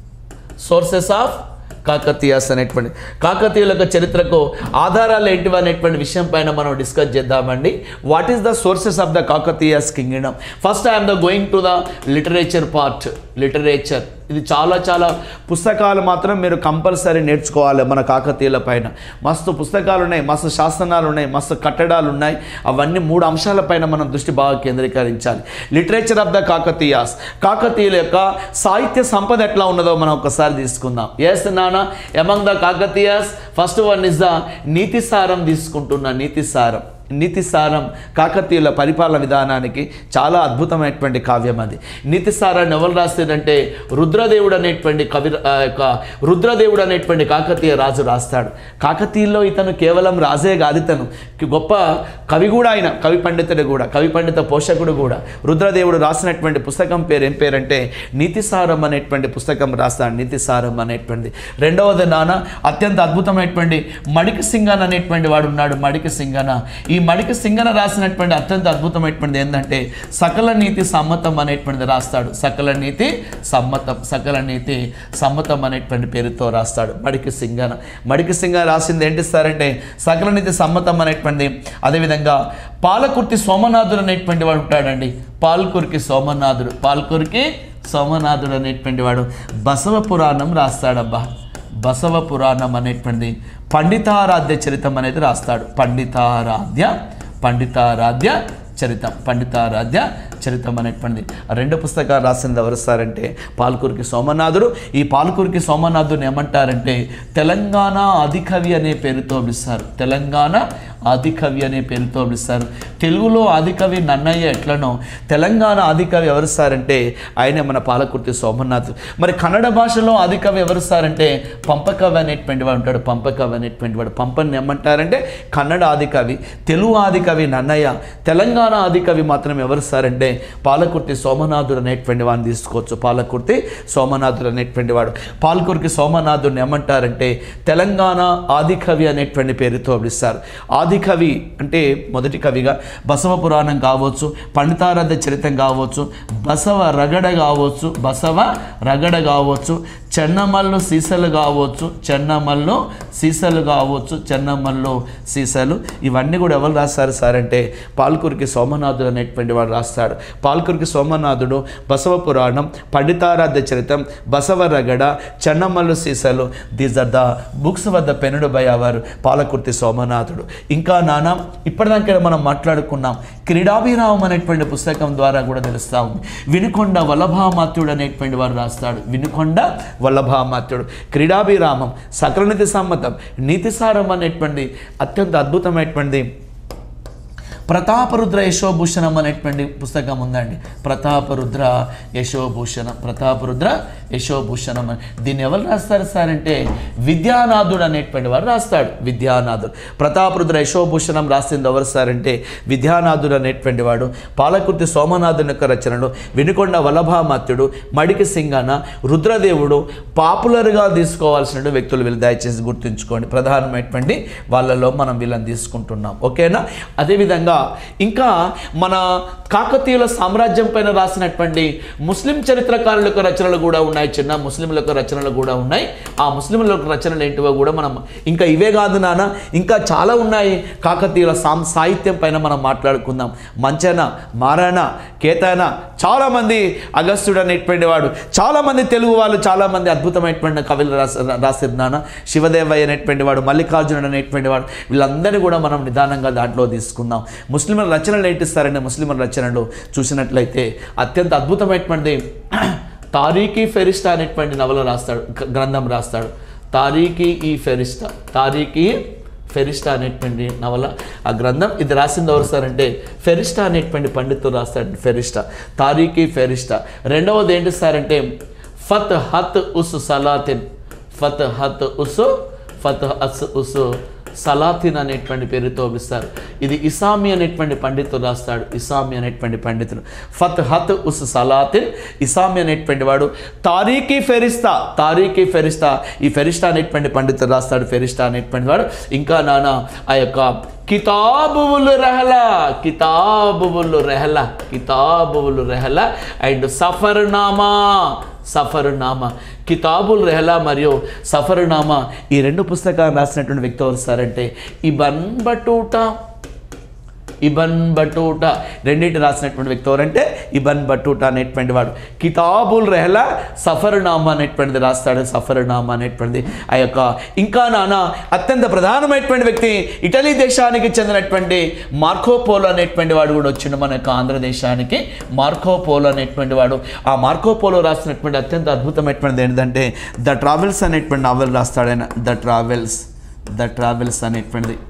sources of Kakatiyas అనేటువంటి కాకతీయుల యొక్క చరిత్రకు ఆధారాలు ఏంటివి అనేటువంటి విషయం పైన మనం డిస్కస్ చేద్దామండి what is the sources of the Kakatiyas kingdom first I'm the going to the literature part literature ఇది చాలా చాలా పుస్తకాలు మాత్రం మీరు కంపల్సరీ నేర్చుకోవాలి మన కాకతీయుల పైన మస్తు పుస్తకాలు ఉన్నాయి మస్తు శాసనాలు ఉన్నాయి మస్తు కట్టడాలు ఉన్నాయి అవన్నీ మూడు అంశాలపైన మనం దృష్టి బాగా కేంద్రీకరించాలి లిటరేచర్ ఆఫ్ ద కాకతీయాస్ కాకతీయుల యొక్క సాహిత్య సంపద ఎట్లా ఉన్నదో మనం ఒకసారి తీసుకుందాం ఎస్ నానా among the Kakatiyas first one is the Nitisaram తీసుకుంటున్న నీతి సారం నీతిసారం కాకతీయుల పరిపాలన విధానానికి చాలా అద్భుతమైనటువంటి కావ్యం అది నీతిసారాన్ని ఎవరు రాస్తాడంటే రుద్రదేవుడు అనేటువంటి కవి ఆ యొక్క రుద్రదేవుడు అనేటువంటి కాకతీయ రాజు రాస్తాడు కాకతీయుల్లో ఇతను కేవలం రాజే కాదు ఇతను గొప్ప కవి కూడా ఆయన కవి పండితుడు కూడా కవి పండిత పోషకుడు కూడా రుద్రదేవుడు రాసినటువంటి పుస్తకం పేరు ఏం పేరంటే నీతిసారం అనేటువంటి పుస్తకం రాస్తాడు నీతిసారం అనేటువంటిది రెండవది నాన్న అత్యంత అద్భుతమైనటువంటి మడిక సింగన్ అనేటువంటి వాడు ఉన్నాడు మడిక సింగన ఈ మడిక సింగన రాసినటువంటి అత్యంత అద్భుతమైనటువంటిది ఏంటంటే సకల నీతి సమ్మతం అనేటువంటిది రాస్తాడు సకల నీతి సమ్మతం సకల నీతి సమ్మతం అనేటువంటి పేరుతో రాస్తాడు మడికి సింగన మడికి సింగన రాసింది ఏంటి సారంటే సకల నీతి సమ్మతం అనేటువంటిది అదేవిధంగా పాలకుర్తి సోమనాథుడు అనేటువంటి వాడు ఉంటాడండి పాల్కురికి సోమనాథుడు పాల్కురికి సోమనాథుడు అనేటువంటి వాడు బసవ పురాణం రాస్తాడబ్బా బసవ పురాణం అనేటువంటిది పండితారాధ్య చరితం అనేది రాస్తాడు పండితారాధ్య పండితారాధ్య చరితం పండితారాధ్య చరితం అనేటువంటిది ఆ రెండు పుస్తకాలు రాసింది ఎవరు సార్ అంటే పాల్కూరికి సోమనాథుడు ఈ పాల్కూరికి సోమనాథుని ఏమంటారంటే తెలంగాణ ఆదికవి అనే పేరుతో పిలుస్తారు తెలంగాణ ఆదికవి అనే పేరుతో పిలుస్తారు తెలుగులో ఆదికవి నన్నయ్య ఎట్లనో తెలంగాణ ఆదికవి ఎవరు సార్ అంటే ఆయనే మన పాలకుర్తి సోమనాథ్ మరి కన్నడ భాషలో ఆదికవి ఎవరు సార్ అంటే పంపకవి అనేటువంటి వాడు ఉంటాడు పంపకవి అనేటువంటి వాడు పంపని ఏమంటారంటే కన్నడ ఆదికవి తెలుగు ఆదికవి నన్నయ్య తెలంగాణ ఆదికవి మాత్రం ఎవరు సార్ అంటే పాలకుర్తి సోమనాథుడు అనేటువంటి వాడిని తీసుకోవచ్చు పాలకుర్తి సోమనాథుడు అనేటువంటి వాడు పాలకుర్తి సోమనాథుడిని ఏమంటారంటే తెలంగాణ ఆదికవి అనేటువంటి పేరుతో పిలుస్తారు ఆదికవి అంటే మొదటి కవిగా బసవ పురాణం కావచ్చు పండితారాధ్య చరితం కావచ్చు బసవ రగడ కావచ్చు బసవ రగడ కావచ్చు చెన్నమల్లు సీసలు కావచ్చు చెన్నమల్లు సీసలు కావచ్చు చెన్నమల్లు సీసలు ఇవన్నీ కూడా ఎవరు రాస్తారు సార్ అంటే పాల్కూరికి సోమనాథుడు అనేటువంటి వాడు రాస్తాడు పాల్కూరికి సోమనాథుడు బసవ పురాణం Panditaradhya Charitam Basava Ragada Chennamallu Seesalu these are the books వద్ద penned by our Palakurthi Somanathudu ఇంకా నాన్న ఇప్పటిదాకా మనం మాట్లాడుకున్నాం క్రీడాభిరామం అనేటువంటి పుస్తకం ద్వారా కూడా తెలుస్తా ఉంది వినుకొండ వల్లభామాత్యుడు అనేటువంటి వారు రాస్తాడు వినుకొండ వల్లభామాత్యుడు క్రీడాభిరామం సకలనిధి సమ్మతం నీతిసారం అనేటువంటి అత్యంత అద్భుతమైనటువంటి ప్రతాపరుద్ర యశోభూషణం అనేటువంటి పుస్తకం ఉందండి ప్రతాపరుద్ర యశోభూషణం ప్రతాపరుద్ర యశోభూషణం అని దీన్ని ఎవరు రాస్తారు సార్ అంటే విద్యానాథుడు అనేటువంటి వాడు రాస్తాడు విద్యానాథుడు ప్రతాపరుద్ర యశోభూషణం రాసింది ఎవరు సార్ అంటే విద్యానాథుడు అనేటువంటి వాడు పాలకుర్తి సోమనాథుని యొక్క రచనలు వినుకొండ వల్లభామాత్యుడు మడికి సింగన రుద్రదేవుడు పాపులర్గా తీసుకోవాల్సిన వ్యక్తులు వీళ్ళు దయచేసి గుర్తుంచుకోండి ప్రధానమైనటువంటి వాళ్ళలో మనం వీళ్ళని తీసుకుంటున్నాం ఓకేనా అదేవిధంగా ఇంకా మన కాకతీయుల సామ్రాజ్యం పైన రాసినటువంటి ముస్లిం చరిత్రకారుల యొక్క రచనలు కూడా ఉన్నాయి చిన్న ముస్లింల యొక్క రచనలు కూడా ఉన్నాయి ఆ ముస్లింల యొక్క రచనలు ఏంటివో కూడా మనం ఇంకా ఇవే కాదు నాన్న ఇంకా చాలా ఉన్నాయి కాకతీయుల సాం సాహిత్యం పైన మనం మాట్లాడుకుందాం మంచన మారాణ కేతాన చాలామంది అగస్త్యుడు అనేటువంటి వాడు చాలామంది తెలుగు వాళ్ళు చాలామంది అద్భుతమైనటువంటి కవులు రాసి రాసిరు నాన్న శివదేవయ్య అనేటువంటి వాడు మల్లికార్జునుడు అనేటువంటి వాడు వీళ్ళందరినీ కూడా మనం నిదానంగా దాంట్లో తీసుకుందాం ముస్లింల రచనలు ఏంటిస్తారండి ముస్లింల రచనలు చూసినట్లయితే అత్యంత అద్భుతమైనటువంటి తారీఖీ ఫెరిస్టా అనేటువంటి నవల రాస్తాడు గ్ర- గ్రంథం రాస్తాడు తారీఖీ ఈ ఫెరిస్టా తారీఖీ ఫెరిస్టా అనేటువంటి నవల ఆ గ్రంథం ఇది రాసింది ఎవరు సార్ అంటే ఫెరిస్టా అనేటువంటి పండితుడు రాస్తాడు ఫెరిస్టా తారీఖీ ఫెరిస్టా రెండవది ఏంటి సార్ అంటే ఫత్ హత్ ఉస్ సలాతిన్ ఫత్ హత్ ఉస్ ఫత్ అస్ ఉస్ సలాతిన్ అనేటువంటి పేరుతో పిలుస్తారు ఇది ఇసామి అనేటువంటి పండితుడు రాస్తాడు ఇసామి అనేటువంటి పండితుడు ఫత్ హత్ ఉస్ సలాతిన్ ఇసామి అనేటువంటి వాడు తారీఖీ ఫెరిస్తా తారీఖీ ఫెరిస్తా ఈ ఫెరిస్టా అనేటువంటి పండితుడు రాస్తాడు ఫెరిస్టా అనేటువంటి వాడు ఇంకా నాన్న ఆ యొక్క కితాబువులు రెహలా కితాబువులు రెహలా కితాబువులు రెహలా అండ్ సఫర్నామా సఫరునామా కితాబుల్ రెహలా మరియు సఫరునామా ఈ రెండు పుస్తకాలు రాసినటువంటి వ్యక్తి ఎవరు సార్ అంటే ఇబన్ బటూటా ఇబన్ బటూటా రెండింటి రాసినటువంటి వ్యక్తి ఎవరంటే ఇబన్ బటూటా అనేటువంటి వాడు కితాబుల్ రెహలా సఫరునామా అనేటువంటిది రాస్తాడు సఫరునామా అనేటువంటిది ఆ యొక్క ఇంకా నాన్న అత్యంత ప్రధానమైనటువంటి వ్యక్తి ఇటలీ దేశానికి చెందినటువంటి మార్కోపోలో అనేటువంటి వాడు కూడా వచ్చిండు మన యొక్క ఆంధ్రదేశానికి మార్కోపోలో అనేటువంటి వాడు ఆ మార్కోపోలో రాసినటువంటి అత్యంత అద్భుతమైనటువంటిది ఏంటంటే ద ట్రావెల్స్ అనేటువంటి నావెల్ రాస్తాడు ఆయన ద ట్రావెల్స్ ద ట్రావెల్స్ అనేటువంటిది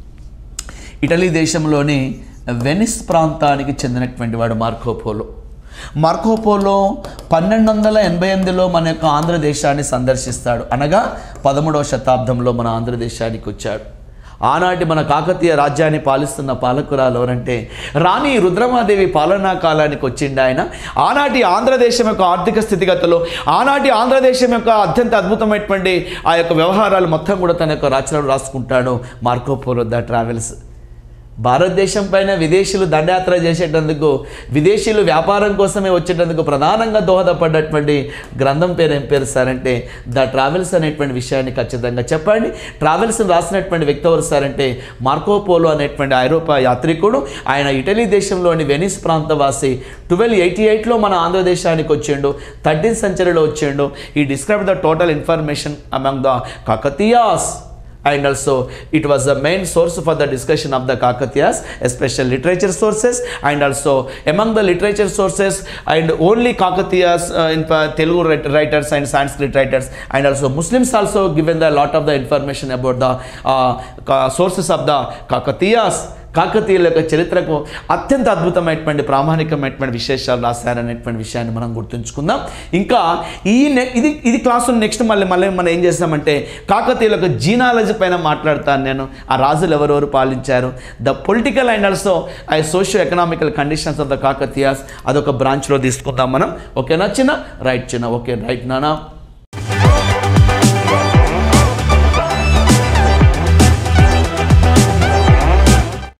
ఇటలీ దేశంలోని వెనిస్ ప్రాంతానికి చెందినటువంటి వాడు మార్కోపోలో మార్కోపోలో పన్నెండు వందల ఎనభై ఎనిమిదిలో మన యొక్క ఆంధ్రదేశాన్ని సందర్శిస్తాడు అనగా పదమూడవ శతాబ్దంలో మన ఆంధ్రదేశానికి వచ్చాడు ఆనాటి మన కాకతీయ రాజ్యాన్ని పాలిస్తున్న పాలకురాలు ఎవరంటే రాణి రుద్రమాదేవి పాలనా కాలానికి వచ్చిండు ఆయన ఆనాటి ఆంధ్రదేశం యొక్క ఆర్థిక స్థితిగతులు ఆనాటి ఆంధ్రదేశం యొక్క అత్యంత అద్భుతమైనటువంటి ఆ యొక్క వ్యవహారాలు మొత్తం కూడా తన యొక్క రచనలు రాసుకుంటాడు మార్కోపోలో ద ట్రావెల్స్ భారతదేశం పైన విదేశీయులు దండయాత్ర చేసేటందుకు విదేశీయులు వ్యాపారం కోసమే వచ్చేటందుకు ప్రధానంగా దోహదపడ్డటువంటి గ్రంథం పేరు ఏం పేరు సార్ అంటే ద ట్రావెల్స్ అనేటువంటి విషయాన్ని ఖచ్చితంగా చెప్పండి ట్రావెల్స్ని రాసినటువంటి వ్యక్తి ఎవరు సార్ అంటే మార్కోపోలో అనేటువంటి ఐరోపా యాత్రికుడు ఆయన ఇటలీ దేశంలోని వెనిస్ ప్రాంతవాసి ట్వెల్వ్ ఎయిటీ ఎయిట్లో మన ఆంధ్రదేశానికి వచ్చిండు థర్టీన్ సెంచరీలో వచ్చిండు he describe the total information among the Kakatiyas and also it was the main source for the discussion of the kakatiyas especially literature sources and also among the literature sources and only kakatiyas uh, in uh, telugu writ- writers and sanskrit writers and also muslims also given the lot of the information about the uh, ka- sources of the kakatiyas కాకతీయుల యొక్క చరిత్రకు అత్యంత అద్భుతమైనటువంటి ప్రామాణికమైనటువంటి విశేషాలు రాశారనేటువంటి విషయాన్ని మనం గుర్తుంచుకుందాం ఇంకా ఈ నె ఇది ఇది క్లాసు నెక్స్ట్ మళ్ళీ మళ్ళీ మనం ఏం చేస్తామంటే కాకతీయుల యొక్క జీనాలజీ పైన మాట్లాడతాను నేను ఆ రాజులు ఎవరెవరు పాలించారు the political and also I socio economical conditions of the Kakatiyas అదొక బ్రాంచ్లో తీసుకుందాం మనం ఓకేనా చిన్న రైట్ చిన్న ఓకే రైట్ నానా